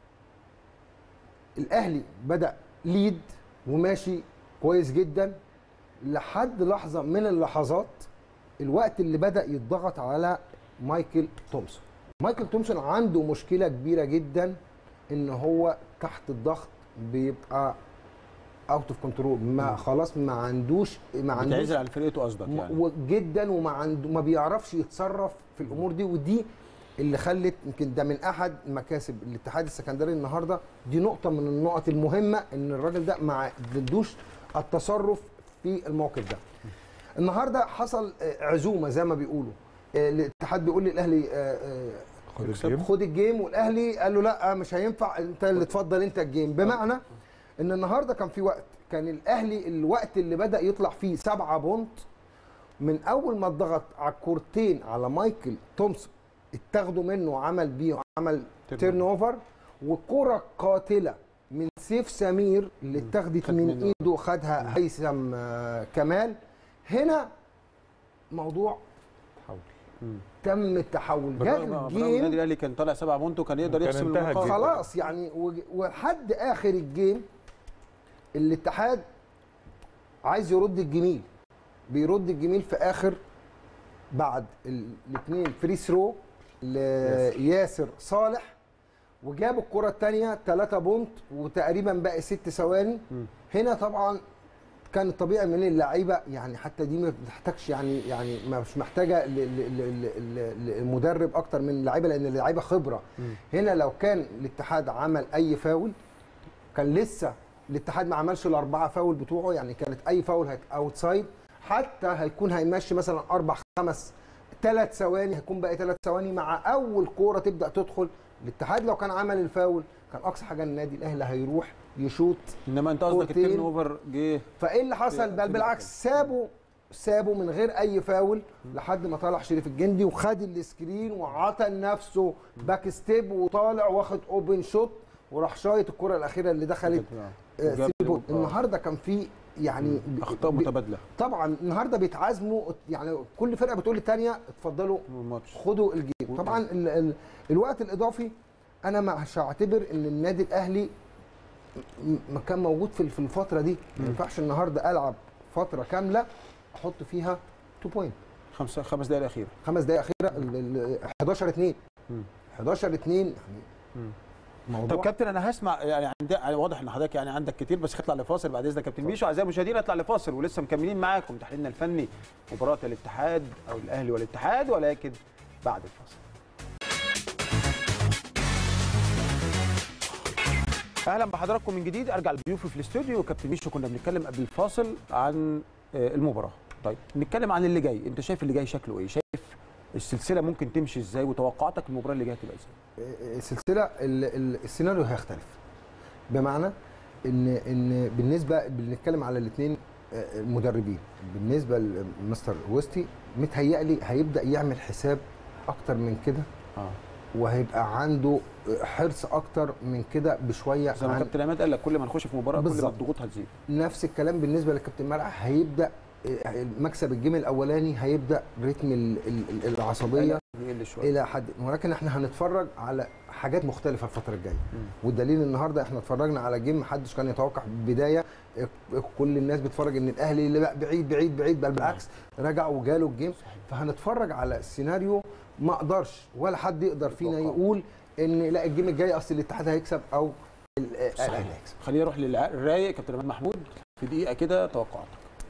الاهلي بدا ليد وماشي كويس جدا لحد لحظه من اللحظات الوقت اللي بدا يضغط على مايكل تومسون مايكل تومسون عنده مشكله كبيره جدا ان هو تحت الضغط بيبقى اوت اوف كنترول ما خلاص ما عندوش ما عندوش بتعزل عن فرقته قصدك م- يعني و- جدا وما عنده ما بيعرفش يتصرف في الامور دي ودي اللي خلت يمكن ده من احد مكاسب الاتحاد السكندري النهارده دي نقطه من النقط المهمه ان الراجل ده ما عندوش التصرف في الموقف ده النهارده حصل آه، عزومه زي ما بيقولوا آه، الاتحاد بيقول للاهلي آه، آه، خد الجيم. خد الجيم والاهلي قال له لا مش هينفع انت اللي تفضل انت الجيم بمعنى ان النهارده كان في وقت كان الاهلي الوقت اللي بدا يطلع فيه سبعة بونت من اول ما اتضغط على الكورتين على مايكل تومسون اتاخدوا منه وعمل بيه عمل تيرن اوفر وكره قاتله من سيف سمير اللي اتاخدت خد من منه. ايده خدها هيثم آه، كمال هنا موضوع تم التحول جاء بالرغم بالرغم الجيم النادي الاهلي كان طالع سبعة بونت وكان يقدر كان يحسم انتهى المقام الجيم. خلاص يعني وج- ولحد اخر الجيم الاتحاد عايز يرد الجميل بيرد الجميل في اخر بعد الاثنين فري ثرو لياسر صالح وجاب الكره الثانيه 3 بونت وتقريبا باقي ست ثواني هنا طبعا كان الطبيعي من اللعيبه يعني حتى دي ما بتحتاجش يعني يعني مش محتاجه ل- ل- ل- ل- ل- المدرب اكتر من اللعيبه لان اللعيبه خبره هنا لو كان الاتحاد عمل اي فاول كان لسه الاتحاد ما عملش الاربعه فاول بتوعه يعني كانت اي فاول اوتسايد حتى هيكون هيمشي مثلا اربع خمس ثلاث ثواني هيكون باقي ثلاث ثواني مع اول كوره تبدا تدخل الاتحاد لو كان عمل الفاول كان اقصى حاجه النادي الاهلي هيروح يشوط انما انت قصدك كورتين. التيرن اوفر جه فايه اللي حصل في- بل في بالعكس سابوا سابوا من غير اي فاول لحد ما طلع شريف الجندي وخد السكرين وعطى لنفسه باك ستيب وطالع واخد اوبن شوت وراح شايط الكره الاخيره اللي دخلت آه، وجاب- ثري بوينت. آه. النهارده كان في يعني ب- اخطاء ب- متبادله طبعا النهارده بيتعازموا يعني كل فرقه بتقول للثانيه اتفضلوا الماتش خدوا الجيم طبعا ال ال الوقت الاضافي انا مش هعتبر ان النادي الاهلي م- ما كان موجود في في الفتره دي ما ينفعش النهارده العب فتره كامله احط فيها 2 بوينت خمسة خمس دقائق الاخيره خمس دقائق اخيره ال- ال- 11 2 مم. 11 2 يعني مم. موضوع طب كابتن انا هسمع يعني عندي يعني واضح ان حضرتك يعني عندك كتير بس هطلع لفاصل بعد اذنك كابتن ميشو اعزائي المشاهدين اطلع لفاصل ولسه مكملين معاكم تحليلنا الفني مباراه الاتحاد او الاهلي والاتحاد ولكن بعد الفاصل اهلا بحضراتكم من جديد ارجع لضيوفي في الاستوديو كابتن ميشو كنا بنتكلم قبل الفاصل عن آه، المباراه طيب نتكلم عن اللي جاي انت شايف اللي جاي شكله ايه شايف السلسله ممكن تمشي ازاي وتوقعاتك المباراه اللي جايه تبقى ازاي السلسله ال- ال- السيناريو هيختلف بمعنى ان ان بالنسبه بنتكلم على الاثنين المدربين بالنسبه لمستر ويستي متهيألي هيبدا يعمل حساب اكتر من كده اه وهيبقى عنده حرص اكتر من كده بشويه زي ما عن كابتن عماد قال لك كل ما نخش في مباراه كل ما بالظبط. الضغوط هتزيد نفس الكلام بالنسبه للكابتن مرعي هيبدا آه، مكسب الجيم الاولاني هيبدا رتم ال- ال- ال- العصبيه يقل شويه الى حد ولكن احنا هنتفرج على حاجات مختلفه الفتره الجايه والدليل النهارده احنا اتفرجنا على جيم محدش كان يتوقع بدايه كل الناس بتتفرج ان الاهلي اللي بقى بعيد بعيد بعيد بل بالعكس رجع وجاله الجيم فهنتفرج على سيناريو ما اقدرش ولا حد يقدر فينا يقول ان لا الجيم الجاي اصل الاتحاد هيكسب او ال- الاهلي هيكسب خلينا نروح للرايق كابتن عماد محمود في دقيقه كده توقعاتك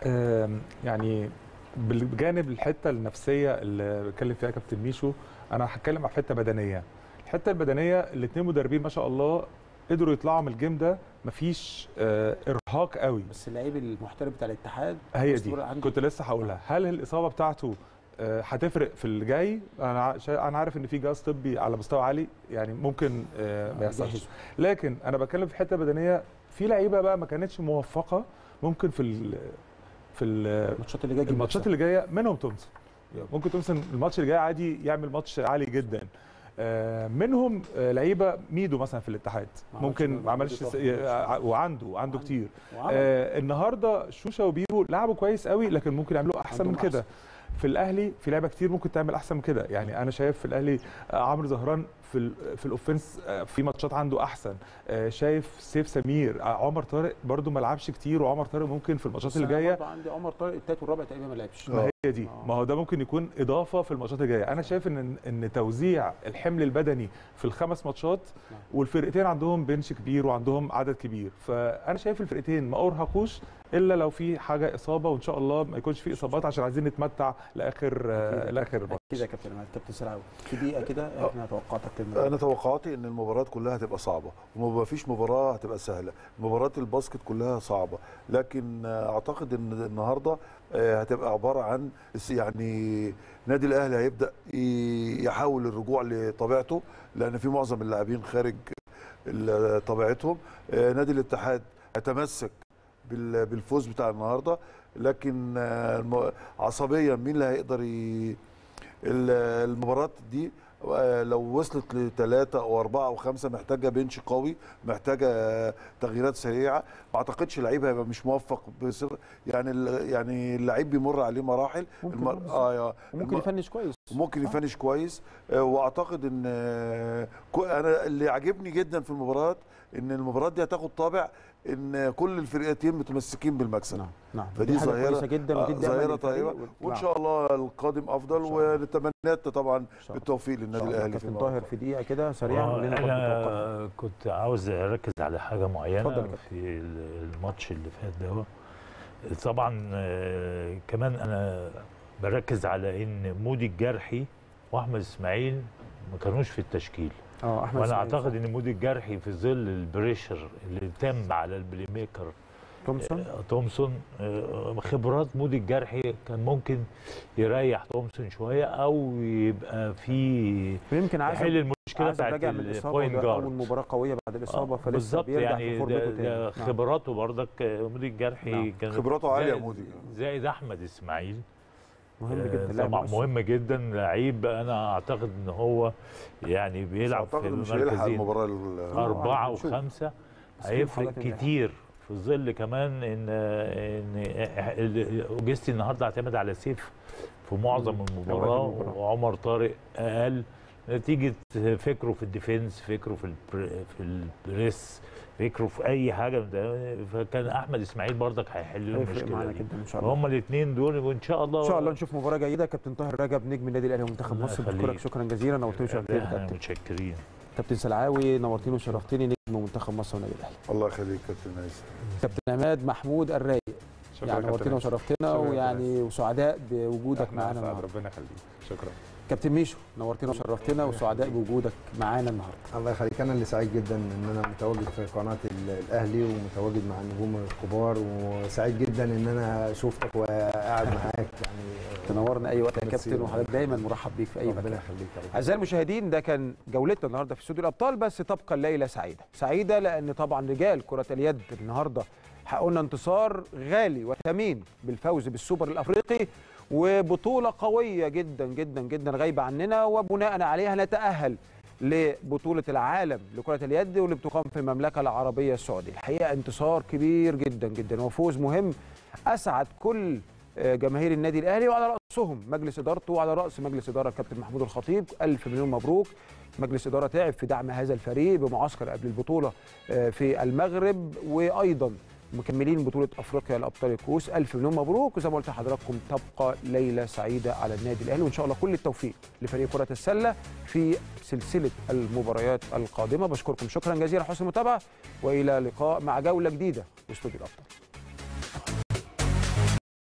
آم، يعني بالجانب الحته النفسيه اللي بيتكلم فيها كابتن ميشو انا هتكلم على حته بدنيه الحته البدنيه الاثنين مدربين ما شاء الله قدروا يطلعوا من الجيم ده مفيش آه، ارهاق قوي بس اللعيب المحترف بتاع الاتحاد هي دي أسطورة عنده. كنت لسه هقولها هل الاصابه بتاعته آه، هتفرق في اللي جاي انا ع- شا- انا عارف ان في جهاز طبي على مستوى عالي يعني ممكن آه، ما يحصلش جاهز. لكن انا بتكلم في حته بدنيه في لعيبه بقى ما كانتش موفقه ممكن في ال في ال- الماتشات اللي جايه تجيب الماتشات نفسها. اللي جايه منهم تومسون ممكن تومسون الماتش اللي جاي عادي يعمل ماتش عالي جدا آه، منهم آه، لعيبه ميدو مثلا في الاتحاد ما عملش ممكن مجهود ما عملش س- إضافي. آه، وعنده وعنده كتير وعمل. آه النهارده شوشه وبيرو لعبوا كويس قوي لكن ممكن يعملوا احسن من عندهم كده في الاهلي في لعيبه كتير ممكن تعمل احسن من كده يعني انا شايف في الاهلي آه، عمرو زهران في ال- في الاوفنس آه، في ماتشات عنده احسن آه، شايف سيف سمير آه، عمر طارق برده ما لعبش كتير وعمر طارق ممكن في الماتشات بس اللي أنا جايه برضه عندي عمر طارق التالت والرابع تقريبا ما لعبش ما هي دي ما هو ده ممكن يكون اضافه في الماتشات الجايه انا شايف ان ان توزيع الحمل البدني في الخمس ماتشات والفرقتين عندهم بنش كبير وعندهم عدد كبير فانا شايف الفرقتين ما ارهقوش الا لو في حاجه اصابه وان شاء الله ما يكونش في اصابات عشان عايزين نتمتع لاخر آه، لاخر الماتش كده يا كابتن عماد كابتن سلعاوي في دقيقه كده احنا توقعاتك انا توقعاتي ان المباريات كلها هتبقى صعبه وما فيش مباراه هتبقى سهله مباريات الباسكت كلها صعبه لكن آه، اعتقد ان النهارده آه، هتبقى عباره عن س- يعني نادي الاهلي هيبدا ي- يحاول الرجوع لطبيعته لان في معظم اللاعبين خارج ال- طبيعتهم آه، نادي الاتحاد هيتمسك بال- بالفوز بتاع النهارده لكن آه، الم- عصبيا مين اللي هيقدر ي... ال- المباراه دي آه، لو وصلت لثلاثة أو أربعة أو خمسة محتاجة بنش قوي محتاجة آه، تغييرات سريعة ما أعتقدش اللعيب هيبقى مش موفق بصر يعني ال- يعني اللعيب بيمر عليه مراحل ممكن الم... بالظبط. آه يا- وممكن الم- يفنش كويس ممكن يفنش كويس آه، واعتقد ان آه، كو- انا اللي عاجبني جدا في المباراه ان المباراه دي هتاخد طابع ان كل الفرقتين متمسكين بالمكسب نعم نعم فدي دي حاجة ظاهره كويسة جدا آه، وتدي أمل ظاهره للفريق طيبه وال- وان نعم. شاء الله القادم افضل ونتمنى طبعا الله. بالتوفيق للنادي الاهلي في كابتن المباراة. طاهر في دقيقه كده سريعا آه، قول لنا برضه توقعاتك. انا كنت عاوز اركز على حاجه معينه اتفضل يا كابتن. في الماتش اللي فات ده طبعا آه، كمان انا بركز على ان مودي الجرحي واحمد اسماعيل ما كانوش في التشكيل اه احمد وانا إسماعيل. اعتقد ان مودي الجرحي في ظل البريشر اللي تم على البلاي ميكر تومسون آه، تومسون آه، خبرات مودي الجرحي كان ممكن يريح تومسون شويه او يبقى في يمكن عايز يحل المشكله عايز بتاعت راجع من الاصابه البوينت وده اول جارد مباراه قويه بعد الاصابه آه، فلسه بالظبط بيرجع يعني في فورمته ده, تاني ده نعم. خبراته برضك آه، مودي الجرحي نعم. كان خبراته عالية زائد- مودي. زائد احمد اسماعيل مهم آه، جدا لاعب طبعا مؤثر. مهم جدا لعيب انا اعتقد ان هو يعني بس بيلعب في اعتقد مش هيلحق المركزين المباراه ال- أربعة هنشوف. وخمسة بس في هيفرق محاولات إن كتير في ظل كمان ان ان اوجستي النهارده اعتمد على سيف في معظم المباراه المباراة. وعمر طارق اقل نتيجه فكره في الديفنس فكره في البر في البريس فكره في اي حاجه من ده فكان احمد اسماعيل برضك هيحل له هيفرق المشكله معانا دي جدا ان شاء الله هما الاثنين دول وان شاء الله ان شاء الله نشوف مباراه جيده كابتن طاهر رجب نجم النادي الاهلي ومنتخب الله مصر يخليك. بشكرك شكرا جزيلا نورتني وشرفتني يا احنا كابتن متشكرين كابتن سلعاوي نورتني وشرفتني نجم منتخب مصر والنادي الاهلي الله يخليك كابتن هيثم كابتن عماد محمود الرايق شكرا يعني يا نورتنا كابتن وشرفتنا شكرا يا كابتن ويعني وسعداء بوجودك احنا معانا أسعد، النهارده ربنا يخليك شكرا كابتن ميشو نورتنا وشرفتنا وسعداء بوجودك معانا النهارده الله يخليك انا اللي سعيد جدا ان انا متواجد في قناه ال- الاهلي ومتواجد مع النجوم الكبار وسعيد جدا ان انا شفتك وقاعد معاك يعني تنورنا اي وقت يا ميرسي. كابتن وحضرتك دايما مرحب بيك في اي ربنا مكان يخليك يا رب. اعزائي المشاهدين ده كان جولتنا النهارده في استوديو الابطال بس تبقى الليله سعيده سعيده لان طبعا رجال كره اليد النهارده حققوا لنا انتصار غالي وثمين بالفوز بالسوبر الافريقي وبطوله قويه جدا جدا جدا غايبه عننا وبناء عليها نتاهل لبطوله العالم لكره اليد واللي بتقام في المملكه العربيه السعوديه الحقيقه انتصار كبير جدا جدا وفوز مهم اسعد كل آه، جماهير النادي الاهلي وعلى راسهم مجلس ادارته وعلى راس مجلس اداره كابتن محمود الخطيب الف مليون مبروك مجلس اداره تعب في دعم هذا الفريق بمعسكر قبل البطوله آه، في المغرب وايضا مكملين بطوله افريقيا لابطال الكؤوس الف مليون مبروك وزي ما قلت لحضراتكم تبقى ليله سعيده على النادي الاهلي وان شاء الله كل التوفيق لفريق كره السله في سلسله المباريات القادمه بشكركم شكرا جزيلا حسن المتابعه والى لقاء مع جوله جديده واستوديو الابطال